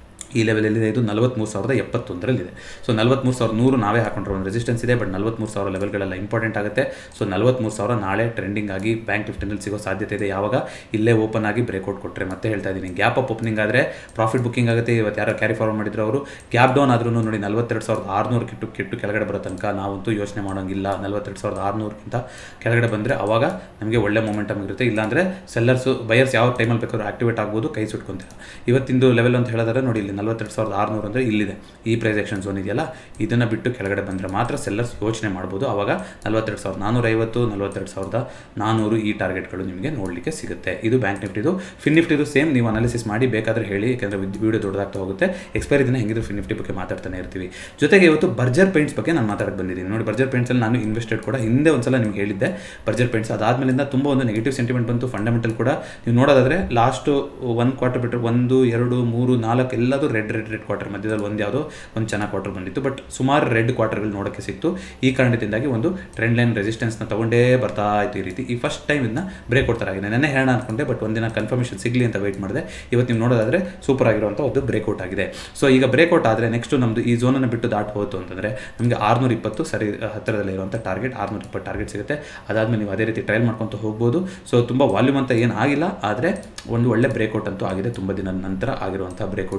ಈ ಲೆವೆಲಲ್ಲಿದೆ ಇದು ನಲವತ್ತ್ಮೂರು ಸಾವಿರದ ಎಪ್ಪತ್ತೊಂದರಲ್ಲಿದೆ ಸೊ ನಲವತ್ತ್ಮೂರು ಸಾವಿರದ ನೂರು ನಾವೇ ಹಾಕೊಂಡ್ರೆ ಒಂದು ರೆಸಿಸ್ಟೆನ್ಸ್ ಇದೆ ಬಟ್ ನಲವತ್ತ್ಮೂರು ಸಾವಿರ ಲೆವೆಲ್ಗಳೆಲ್ಲ ಇಂಪಾರ್ಟೆಂಟ್ ಆಗುತ್ತೆ ಸೊ ನಲವತ್ತ್ಮೂರು ಸಾವಿರ ನಾಳೆ ಟ್ರೆಂಡಿಂಗ್ ಆಗಿ ಬ್ಯಾಂಕ್ ನಿಫ್ಟಿನಲ್ಲಿ ಸಿಗೋ ಸಾಧ್ಯತೆ ಇದೆ ಯಾವಾಗ ಇಲ್ಲೇ ಓಪನ್ ಆಗಿ ಬ್ರೇಕ್ಔಟ್ ಕೊಟ್ಟರೆ ಮತ್ತೆ ಹೇಳ್ತಾ ಇದ್ದೀನಿ ಗ್ಯಾಪ್ ಅಪ್ ಓಪನಿಂಗ್ ಆದರೆ ಪ್ರಾಫಿಟ್ ಬುಕ್ಕಿಂಗ್ ಆಗುತ್ತೆ ಇವತ್ತು ಯಾರೋ ಕ್ಯಾರಿ ಫಾರ್ವರ್ಡ್ ಮಾಡಿದ್ರು ಅವರು ಗ್ಯಾಪ್ ಡೌನ್ ಆದ್ರೂ ನೋಡಿ ನಲವತ್ತೆರಡು ಸಾವಿರದ ಆರುನೂರು ಕಿಟ್ಟು ಕಿಟ್ಟು ಕೆಳಗಡೆ ಬರೋ ತನಕ ನಾವಂತೂ ಯೋಚನೆ ಮಾಡೋಂಗಿಲ್ಲ ನಲವತ್ತೆರಡು ಸಾವಿರದ ಆರುನೂರಕ್ಕಿಂತ ಕೆಳಗಡೆ ಬಂದರೆ ಅವಾಗ ನಮಗೆ ಒಳ್ಳೆ ಮೊಮೆಂಟಮ್ ಇರುತ್ತೆ ಇಲ್ಲಾಂದರೆ ಸೆಲ್ಲರ್ಸು ಬಯರ್ಸ್ ಯಾವ ಟೈಮಲ್ಲಿ ಬೇಕಾದ್ರೂ ಆಕ್ಟಿವೇಟ್ ಆಗ್ಬೋದು ಕೈ ಸುಟ್ಕೊಂತೀರ ಇವತ್ತಿಂದು ಲೆವೆಲ್ ಅಂತ ಹೇಳಿದ್ರೆ ನೋಡಿ ಇಲ್ಲಿ ನಲವತ್ತೆರಡು ಸಾವಿರದ ಆರುನೂರು ಅಂದರೆ ಇಲ್ಲಿದೆ ಈ ಪ್ರೈಸ್ ಆಕ್ಷನ್ ಝೋನ್ ಇದೆಯಲ್ಲ ಇದನ್ನು ಬಿಟ್ಟು ಕೆಳಗಡೆ ಬಂದರೆ ಮಾತ್ರ ಸೆಲ್ಲರ್ಸ್ ಯೋಚನೆ ಮಾಡ್ಬೋದು ಆವಾಗ ನಲವತ್ತೆರಡು ಸಾವಿರದ ನಾನ್ನೂರೈವತ್ತು ನಲವತ್ತೆರಡು ಸಾವಿರದ ನಾನ್ನೂರು ಈ ಟಾರ್ಗೆಟ್ಗಳು ನಿಮಗೆ ನೋಡಲಿಕ್ಕೆ ಸಿಗುತ್ತೆ ಇದು ಬ್ಯಾಂಕ್ ನಿಫ್ಟಿದು ಫಿನ್ ನಿಫ್ಟಿದು ಸೇಮ್ ನೀವು ಅನಾಲಿಸಿಸ್ ಮಾಡಿ ಬೇಕಾದರೆ ಹೇಳಿ ಯಾಕಂದರೆ ವಿಡಿಯೋ ದೊಡ್ಡದಾಗ್ತಾ ಹೋಗುತ್ತೆ ಎಕ್ಸ್ಪೈರಿ ದಿನ ಹೆಂಗಿದ್ರು ಫಿನ್ ನಿಫ್ಟಿ ಬಗ್ಗೆ ಮಾತಾಡ್ತಾನೆ ಇರ್ತೀವಿ ಜೊತೆಗೆ ಇವತ್ತು ಬರ್ಜರ್ ಪೇಂಟ್ಸ್ ಬಗ್ಗೆ ನಾನು ಮಾತಾಡಕ್ಕೆ ಬಂದಿದ್ದೀನಿ ನೋಡಿ ಬರ್ಜರ್ ಪೇಂಟ್ಸಲ್ಲಿ ನಾನು ಇನ್ವೆಸ್ಟೆಡ್ ಕೂಡ ಹಿಂದೆ ಒಂದ್ಸಲ ನಿಮ್ಗೆ ಹೇಳಿದ್ದೆ ಬರ್ಜರ್ ಪೇಂಟ್ಸ್ ಅದಾದಮೇಲಿಂದ ತುಂಬ ಒಂದು ನೆಗೆಟಿವ್ ಸೆಂಟಿಮೆಂಟ್ ಬಂತು ಫಂಡಮೆಂಟಲ್ ಕೂಡ ನೀವು ನೋಡೋದಾದರೆ ಲಾಸ್ಟು ಒಂದು ಕ್ವಾರ್ಟರ್ ಬಿಟ್ಟರೆ ಒಂದು ಎರಡು ಮೂರು ನಾಲ್ಕು ಎಲ್ಲದೂ ರೆಡ್ ರೆಡ್ ರೆಡ್ ಕ್ವಾರ್ಟರ್ ಮಧ್ಯದಲ್ಲಿ ಒಂದು ಯಾವುದೋ ಒಂದು ಚೆನ್ನಾಗಿ ಕ್ವಾರ್ಟರ್ ಬಂದಿತ್ತು ಬಟ್ ಸುಮಾರು ರೆಡ್ ಕ್ವಾರ್ಟರ್ಗಳು ನೋಡೋಕ್ಕೆ ಸಿಕ್ತು ಈ ಕಾರಣದಿಂದಾಗಿ ಒಂದು ಟ್ರೆಂಡ್ ಲೈನ್ ರೆಸಿಸ್ಟೆನ್ಸ್ನ ತಗೊಂಡೇ ಬರ್ತಾ ಇತ್ತು ಈ ರೀತಿ ಈ ಫಸ್ಟ್ ಟೈಮ್ ಇದನ್ನ ಬ್ರೇಕ್ ಕೊಡ್ತಾರಾಗಿದೆ ನೆನ್ನೆ ಹೇಳೋಣ ಅನ್ಕೊಂಡೆ ಬಟ್ ಒಂದಿನ ಕನ್ಫರ್ಮೇಷನ್ ಸಿಗಲಿ ಅಂತ ವೆಯ್ಟ್ ಮಾಡಿದೆ ಇವತ್ತು ನೀವು ನೋಡೋದಾದರೆ ಸೂಪರ್ ಆಗಿರುವಂಥ ಒಂದು ಬ್ರೇಕ್ಔಟ್ ಆಗಿದೆ ಸೊ ಈಗ ಬ್ರೇಕ್ಔಟ್ ಆದರೆ ನೆಕ್ಸ್ಟ್ ನಮ್ಮದು ಈ ಝೋನನ್ನು ಬಿಟ್ಟು ದಾಟ್ ಹೋಯ್ತು ಅಂತಂದರೆ ನಮಗೆ ಆರುನೂರ ಇಪ್ಪತ್ತು ಸರಿ ಹತ್ತಿರದಲ್ಲಿ ಇರುವಂಥ ಟಾರ್ಗೆಟ್ ಆರುನೂರ ಇಪ್ಪತ್ತು ಟಾರ್ಗೆಟ್ ಸಿಗುತ್ತೆ ಅದಾದಮೇಲೆ ನೀವು ಅದೇ ರೀತಿ ಟ್ರಯಲ್ ಮಾಡ್ಕೊತ ಹೋಗ್ಬೋದು ಸೊ ತುಂಬ ವಾಲ್ಯೂಮ್ ಅಂತ ಏನು ಆಗಿಲ್ಲ ಆದರೆ ಒಂದು ಒಳ್ಳೆ ಬ್ರೇಕ್ಔಟ್ ಅಂತೂ ಆಗಿದೆ ತುಂಬ ದಿನದ ನಂತರ ಆಗಿರುವಂಥ ಬ್ರೇಕ್ಔಟ್ ಇದು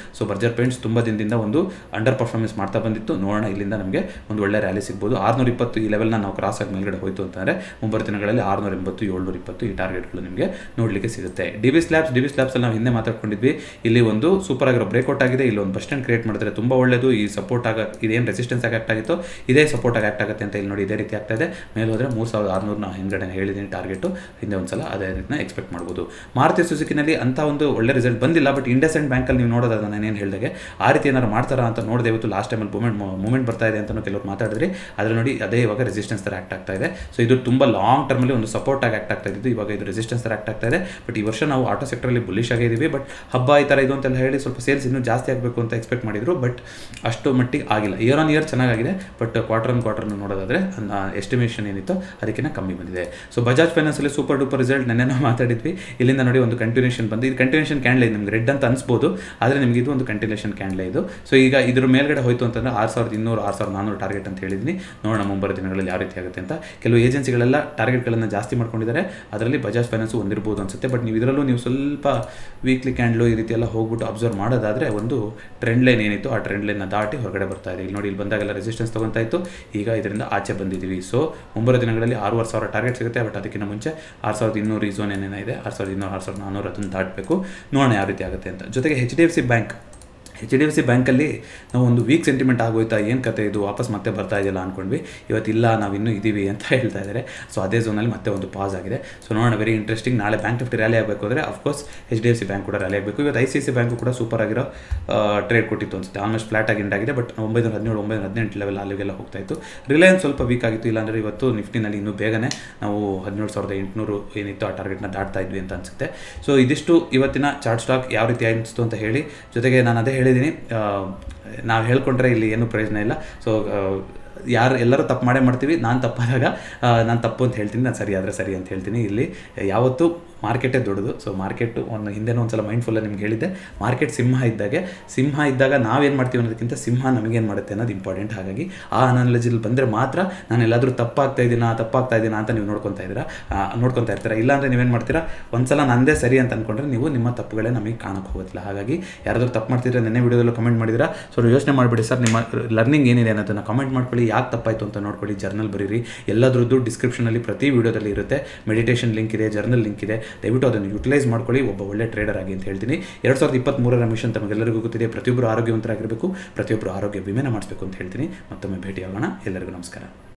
ಸೊ ಬರ್ಜರ್ ಪೇಂಟ್ಸ್ ತುಂಬ ದಿನದಿಂದ ಒಂದು ಅಂಡರ್ ಪರ್ಫಾರ್ಮೆನ್ಸ್ ಮಾಡ್ತಾ ಬಂದಿತ್ತು ನೋಡೋಣ ಇಲ್ಲಿಂದ ನಮಗೆ ಒಂದು ಒಳ್ಳೆ ರ್ಯಾಲಿ ಸಿಗ್ಬೋದು ಆರುನೂರ ಇಪ್ಪತ್ತು ಈ ಲೆವೆಲ್ನ ನಾವು ಕ್ರಾಸ್ ಆಗಿ ಮೇಲ್ಗಡೆ ಹೋಯಿತು ಅಂತಂದರೆ ಮುಂಬರುವ ದಿನಗಳಲ್ಲಿ ಆರುನೂರ ಎಂಬತ್ತು ಏಳ್ನೂರ ಇಪ್ಪತ್ತು ಈ ಟಾರ್ಗೆಟ್ಗಳು ನಿಮಗೆ ನೋಡಲಿಕ್ಕೆ ಸಿಗುತ್ತೆ D B slabs D B ಸ್ಲ್ಯಾಬ್ಸಲ್ಲಿ ನಾವು ಹಿಂದೆ ಮಾತಾಡ್ಕೊಂಡಿದ್ವಿ ಇಲ್ಲಿ ಒಂದು ಸೂಪರ್ ಆಗಿರೋ ಬ್ರೇಕ್ಔಟ್ ಆಗಿದೆ ಇಲ್ಲಿ ಒಂದು ಬಸ್ ಸ್ಟ್ಯಾಂಡ್ ಕ್ರಿಯೇಟ್ ಮಾಡಿದ್ರೆ ತುಂಬ ಒಳ್ಳೆಯದು ಈ ಸಪೋರ್ಟ್ ಆಗ ಇದೇನು ರೆಸಿಸ್ಟೆನ್ಸ್ ಆಗಿ ಆಕ್ಟ್ ಆಗಿತ್ತು ಇದೇ ಸಪೋರ್ಟ್ ಆಗಿ ಆಕ್ಟ್ ಆಗುತ್ತೆ ಅಂತ ಇಲ್ಲಿ ನೋಡಿ ಇದೇ ರೀತಿ ಆಗ್ತಾ ಇದೆ ಮೇಲೆ ಹೋದರೆ ಮೂರು ಸಾವಿರದ ಆರುನೂರು ನಾವು ಹಿಂದ್ಗಡೆ ಹೇಳಿದ್ದೀನಿ ಟಾರ್ಗೆಟು ಹಿಂದೆ ಒಂದ್ಸಲ ಅದೇ ರೀತಿನ ಎಕ್ಸ್ಪೆಕ್ಟ್ ಮಾಡ್ಬೋದು ಮಾರುತಿ ಸುಜುಕಿನಲ್ಲಿ ಅಂತ ಒಂದು ಒಳ್ಳೆ ರಿಸಲ್ಟ್ ಬಂದಿಲ್ಲ ಬಟ್ ಇಂಡಸ್ ಆ್ಯಂಡ್ ಬ್ಯಾಂಕಲ್ಲಿ ನೀವು ನೋಡೋದಾದ ನಾನು ಏನು ಹೇಳಿದಾಗೆ ಆ ರೀತಿ ಏನಾರು ಮಾಡ್ತಾರಾ ಅಂತ ನೋಡಿದೆ ಇವತ್ತು ಲಾಸ್ಟ್ ಟೈಮಲ್ಲಿ ಮೂಮೆಂಟ್ ಮೂಮೆಂಟ್ ಬರ್ತಾ ಇದೆ ಅಂತಲೂ ಕೆಲವರು ಮಾತಾಡಿದ್ರಿ ಆದರೆ ನೋಡಿ ಅದೇ ಇವಾಗ ರೆಸಿಸ್ಟೆನ್ಸ್ ಥರ ಆಕ್ಟ್ ಆಗ್ತಾ ಇದೆ ಸೊ ಇದು ತುಂಬ ಲಾಂಗ್ ಟರ್ಮಲ್ಲಿ ಒಂದು ಸಪೋರ್ಟ್ ಆಗಿ ಆಕ್ಟ್ ಆಗ್ತಾ ಇದ್ದು ಇವಾಗ ಇದು ರೆಸಿಸ್ಟೆನ್ಸ್ ಥರ ಆಕ್ಟ್ ಆಗ್ತಾ ಇದೆ ಬಟ್ ಈ ವರ್ಷ ನಾವು ಆಟೋ ಸೆಕ್ಟರಲ್ಲಿ ಬುಲಿಶ್ ಆಗಿದ್ದೀವಿ ಬಟ್ ಹಬ್ಬ ಈ ಥರ ಇದು ಅಂತೆಲ್ಲ ಹೇಳಿ ಸ್ವಲ್ಪ ಸೇಲ್ಸ್ ಇನ್ನೂ ಜಾಸ್ತಿ ಆಗಬೇಕು ಅಂತ ಎಕ್ಸ್ಪೆಕ್ಟ್ ಮಾಡಿದ್ರು ಬಟ್ ಅಷ್ಟು ಮಟ್ಟಿಗೆ ಆಗಿಲ್ಲ ಇಯರ್ ಆನ್ ಇಯರ್ ಚೆನ್ನಾಗಿದೆ ಬಟ್ ಕ್ವಾರ್ಟರ್ ಆನ್ ಕ್ವಾರ್ಟರ್ ನೋಡೋದಾದ್ರೆ ಎಸ್ಟಿಮೇಷನ್ ಏನಿತ್ತು ಅದಕ್ಕಿಂತ ಕಮ್ಮಿ ಬಂದಿದೆ ಸೊ ಬಜಾಜ್ ಫೈನಾನ್ಸಲ್ಲಿ ಸೂಪರ್ ಡೂಪರ್ ರಿಸಲ್ಟ್ ನೆನ್ನೆ ನಾವು ಮಾತಾಡಿದ್ವಿ ಇಲ್ಲಿಂದ ನೋಡಿ ಒಂದು ಕಂಟಿನ್ಯೂಷನ್ ಬಂದು ಇದು ಕಂಟಿನ್ಯೂಷನ್ ಕ್ಯಾಂಡ್ಲೆ ನಿಮ್ಗೆ ರೆಡ್ ಅಂತ ಅನ್ಸ್ಬೋದು ಆದರೆ ನಿಮಗೆ ಇದು ಒಂದು ಕಂಟಿನ್ಯೂಷನ್ ಕ್ಯಾಂಡ್ಲೆ ಇದು ಸೊ ಈಗ ಇದ್ರ ಮೇಲ್ಗಡೆ ಹೋಯ್ತು ಅಂತಂದ್ರೆ ಆರು ಸಾವಿರದ ಇನ್ನೂರು ಆರು ಸಾವಿರದ ನಾನ್ನೂರು ಟಾರ್ಗೆಟ್ ಅಂತ ಹೇಳಿದ್ದೀನಿ ನೋಡೋಣ ಮುಂಬರುವ ದಿನಗಳಲ್ಲಿ ಯಾವ ರೀತಿ ಆಗುತ್ತೆ ಅಂತ ಕೆಲವು ಏಜೆನ್ಸಿಗಳೆಲ್ಲ ಟಾರ್ಗೆಟ್ಗಳನ್ನು ಜಾಸ್ತಿ ಮಾಡ್ಕೊಂಡಿದ್ದಾರೆ ಅದರಲ್ಲಿ ಬಜಾಜ್ ಫೈನಾನ್ಸ್ ಹೊಂದಿರ್ಬೋದು ಅನ್ಸುತ್ತೆ ಬಟ್ ನೀವು ಇದರಲ್ಲೂ ನೀವು ಸ್ವಲ್ಪ ವೀಕ್ಲಿ ಕ್ಯಾಂಡ್ಲು ಈ ರೀತಿ ಎಲ್ಲ ಹೋಗ್ಬಿಟ್ಟು ಅಬ್ಸರ್ವ್ ಮಾಡೋದಾದರೆ ಒಂದು ಟ್ರೆಂಡ್ ಲೈನ್ ಏನಿತ್ತು ಆ ಟ್ರೆಂಡ್ ಲೈನ್ನ ದಾಟಿ ಹೊರಗಡೆ ಬರ್ತಾ ಇದೆ ಇಲ್ಲಿ ನೋಡಿ ಇಲ್ಲಿ ಬಂದಾಗೆಲ್ಲ ರೆಸಿಸ್ಟೆನ್ಸ್ ತೊಗೊತಾ ಇತ್ತು ಈಗ ಇದರಿಂದ ಆಚೆ ಬಂದಿದ್ದೀವಿ ಸೊ ಮುಂಬರುವ ದಿನಗಳಲ್ಲಿ ಆರೂವರೆ ಸಾವಿರ ಟಾರ್ಗೆಟ್ ಸಿಗುತ್ತೆ ಬಟ್ ಅದಕ್ಕಿಂತ ಮುಂಚೆ ಆರು ಸಾವಿರದ ಇನ್ನೂರು ಈ ಝೋನ್ ಏನೇನಿದೆ ಆರು ಸಾವಿರದ ಇನ್ನೂರು ಆರು ಸಾವಿರದ ನಾನ್ನೂರು ಅದನ್ನು ದಾಟಬೇಕು ನೋಡೋಣ ಯಾವ ರೀತಿ ಆಗುತ್ತೆ ಅಂತ ಜೊತೆಗೆ H D F C bank H D F C ಬ್ಯಾಂಕಲ್ಲಿ ನಾವು ಒಂದು ವೀಕ್ ಸೆಂಟಿಮೆಂಟ್ ಆಗೋಯ್ತಾ ಏನು ಕತೆ ಇದು ವಾಪಸ್ ಮತ್ತೆ ಬರ್ತಾ ಇದೆಯಲ್ಲ ಅಂದ್ಕೊಂಡ್ವಿ ಇವತ್ತಿಲ್ಲ ನಾವು ಇನ್ನೂ ಇದ್ದೀವಿ ಅಂತ ಹೇಳ್ತಾ ಇದ್ದಾರೆ ಸೊ ಅದೇ ಝೋನಲ್ಲಿ ಮತ್ತೆ ಒಂದು ಪಾಸ್ ಆಗಿದೆ ಸೊ ನೋಡೋಣ ವೆರಿ ಇಂಟ್ರೆಸ್ಟಿಂಗ್ ನಾಳೆ ಬ್ಯಾಂಕ್ ನಿಫ್ಟಿ ರ್ಯಾಲಿ ಆಗಬೇಕು ಅಂದರೆ of course H D F C bank ಕೂಡ ರ್ಯಾಲಿ ಆಗಬೇಕು ಇವತ್ತು ಐ ಸಿ ಸಿ ಬ್ಯಾಂಕು ಕೂಡ ಸೂಪರ್ ಆಗಿರೋ ಟ್ರೇಡ್ ಕೊಟ್ಟಿತ್ತು ಅನ್ಸುತ್ತೆ ಆಲ್ಮೋಸ್ಟ್ ಫ್ಲಾಟ್ ಆಗಿ ಆಗಿದೆ ಬಟ್ ಒಂಬೈನೂರ ಹದಿನೇಳು ಒಂಬೈನೂರ ಹದಿನೆಂಟು ಲೆವೆಲ್ ಅಲ್ಲಿಗೆಲ್ಲ ಹೋಗ್ತಾ ಇತ್ತು ರಿಲಯನ್ಸ್ ಸ್ವಲ್ಪ ವೀಕ್ ಆಗಿತ್ತು ಇಲ್ಲಾಂದರೆ ಇವತ್ತು ನಿಫ್ಟಿನಲ್ಲಿ ಇನ್ನೂ ಬೇಗನೆ ನಾವು ಹದಿನೇಳು ಸಾವಿರದ ಎಂಟುನೂರು ಏನಿತ್ತು ಆ ಟಾರ್ಗೆಟ್ನ ದಾಟ್ತಾ ಇದ್ವಿ ಅಂತ ಅನಿಸುತ್ತೆ ಸೊ ಇದಿಷ್ಟು ಇವತ್ತಿನ ಚಾರ್ಟ್ ಸ್ಟಾಕ್ ಯಾವ ರೀತಿ ಅನಿಸ್ತು ಅಂತ ಹೇಳಿ ಜೊತೆಗೆ ನಾನು ಅದೇ ಹೇಳಿದ್ದೀನಿ ನಾವು ಹೇಳ್ಕೊಂಡ್ರೆ ಇಲ್ಲಿ ಏನು ಪ್ರಯೋಜನ ಇಲ್ಲ ಸೊ ಯಾರು ಎಲ್ಲರೂ ತಪ್ಪು ಮಾಡೇ ಮಾಡ್ತೀವಿ ನಾನು ತಪ್ಪಾದಾಗ ನಾನು ತಪ್ಪು ಅಂತ ಹೇಳ್ತೀನಿ ನಾನು ಸರಿ ಆದರೆ ಸರಿ ಅಂತ ಹೇಳ್ತೀನಿ ಇಲ್ಲಿ ಯಾವತ್ತೂ ಮಾರ್ಕೆಟೇ ದೊಡ್ಡದು ಸೊ ಮಾರ್ಕೆಟು ಒಂದು ಹಿಂದೆನೂ ಒಂದು ಸಲ ಮೈಂಡ್ಫುಲ್ಲ ನಿಮ್ಗೆ ಹೇಳಿದ್ದೆ ಮಾರ್ಕೆಟ್ ಸಿಂಹ ಇದ್ದಾಗೆ ಸಿಂಹ ಇದ್ದಾಗ ನಾವೇನು ಮಾಡ್ತೀವಿ ಅನ್ನೋದಕ್ಕಿಂತ ಸಿಂಹ ನಮಗೇನು ಮಾಡುತ್ತೆ ಅನ್ನೋದು ಇಂಪಾರ್ಟೆಂಟ್ ಹಾಗಾಗಿ ಆ ಅನಾಲಜಿಲಿ ಬಂದರೆ ಮಾತ್ರ ನಾನು ಎಲ್ಲಾದರೂ ತಪ್ಪಾಗ್ತಾ ಇದ್ದೀನಾ ತಪ್ಪಾಗ್ತಾ ಇದ್ದೀನಾ ಅಂತ ನೀವು ನೋಡ್ಕೊತಾ ಇದ್ದೀರಾ ನೋಡ್ಕೊತಾ ಇರ್ತೀರಾ ಇಲ್ಲಾಂದರೆ ನೀವೇನು ಮಾಡ್ತೀರಾ ಒಂದ್ಸಲ ನಂದೇ ಸರಿ ಅಂತ ಅಂದ್ಕೊಂಡ್ರೆ ನೀವು ನಿಮ್ಮ ತಪ್ಪುಗಳೇ ನಮಗೆ ಕಾಣಕ್ಕೆ ಹೋಗೋದಿಲ್ಲ ಹಾಗಾಗಿ ಯಾರಾದರೂ ತಪ್ಪು ಮಾಡ್ತಿದ್ರೆ ನೆನ್ನೆ ವಿಡಿಯೋದಲ್ಲೂ ಕಮೆಂಟ್ ಮಾಡಿದ್ದೀರಾ ಸೊ ಯೋಚನೆ ಮಾಡಿಬಿಡಿ ಸರ್ ನಿಮ್ಮ ಲರ್ನಿಂಗ್ ಏನಿದೆ ಅನ್ನೋದನ್ನು ಕಮೆಂಟ್ ಮಾಡ್ಕೊಳ್ಳಿ ಯಾಕೆ ತಪ್ಪಾಯಿತು ಅಂತ ನೋಡ್ಕೊಳ್ಳಿ ಜರ್ನಲ್ ಬರೀರಿ ಎಲ್ಲದ್ರದ್ದು ಡಿಸ್ಕ್ರಿಪ್ಷನಲ್ಲಿ ಪ್ರತಿ ವಿಡಿಯೋದಲ್ಲಿ ಇರುತ್ತೆ ಮೆಡಿಟೇಷನ್ ಲಿಂಕ್ ಇದೆ ಜರ್ನಲ್ ಲಿಂಕ್ ಇದೆ ದಯವಿಟ್ಟು ಅದನ್ನು ಯುಟಿಲೈಸ್ ಮಾಡ್ಕೊಳ್ಳಿ ಒಬ್ಬ ಒಳ್ಳೆ ಟ್ರೇಡರ್ ಆಗಿ ಅಂತ ಹೇಳ್ತೀನಿ ಎರಡು ಸಾವಿರದ ಇಪ್ಪತ್ತ್ಮೂರರ ಮಿಷನ್ ತಮಗೆಲ್ಲರಿಗೂ ಗೊತ್ತಿದೆ ಪ್ರತಿಯೊಬ್ಬರು ಆರೋಗ್ಯವಂತರಾಗಿರಬೇಕು ಪ್ರತಿಯೊಬ್ಬರು ಆರೋಗ್ಯ ವಿಮೆನ ಮಾಡಿಸ್ಬೇಕು ಅಂತ ಹೇಳ್ತೀನಿ ಮತ್ತೊಮ್ಮೆ ಭೇಟಿಯಾಗೋಣ ಎಲ್ಲರಿಗೂ ನಮಸ್ಕಾರ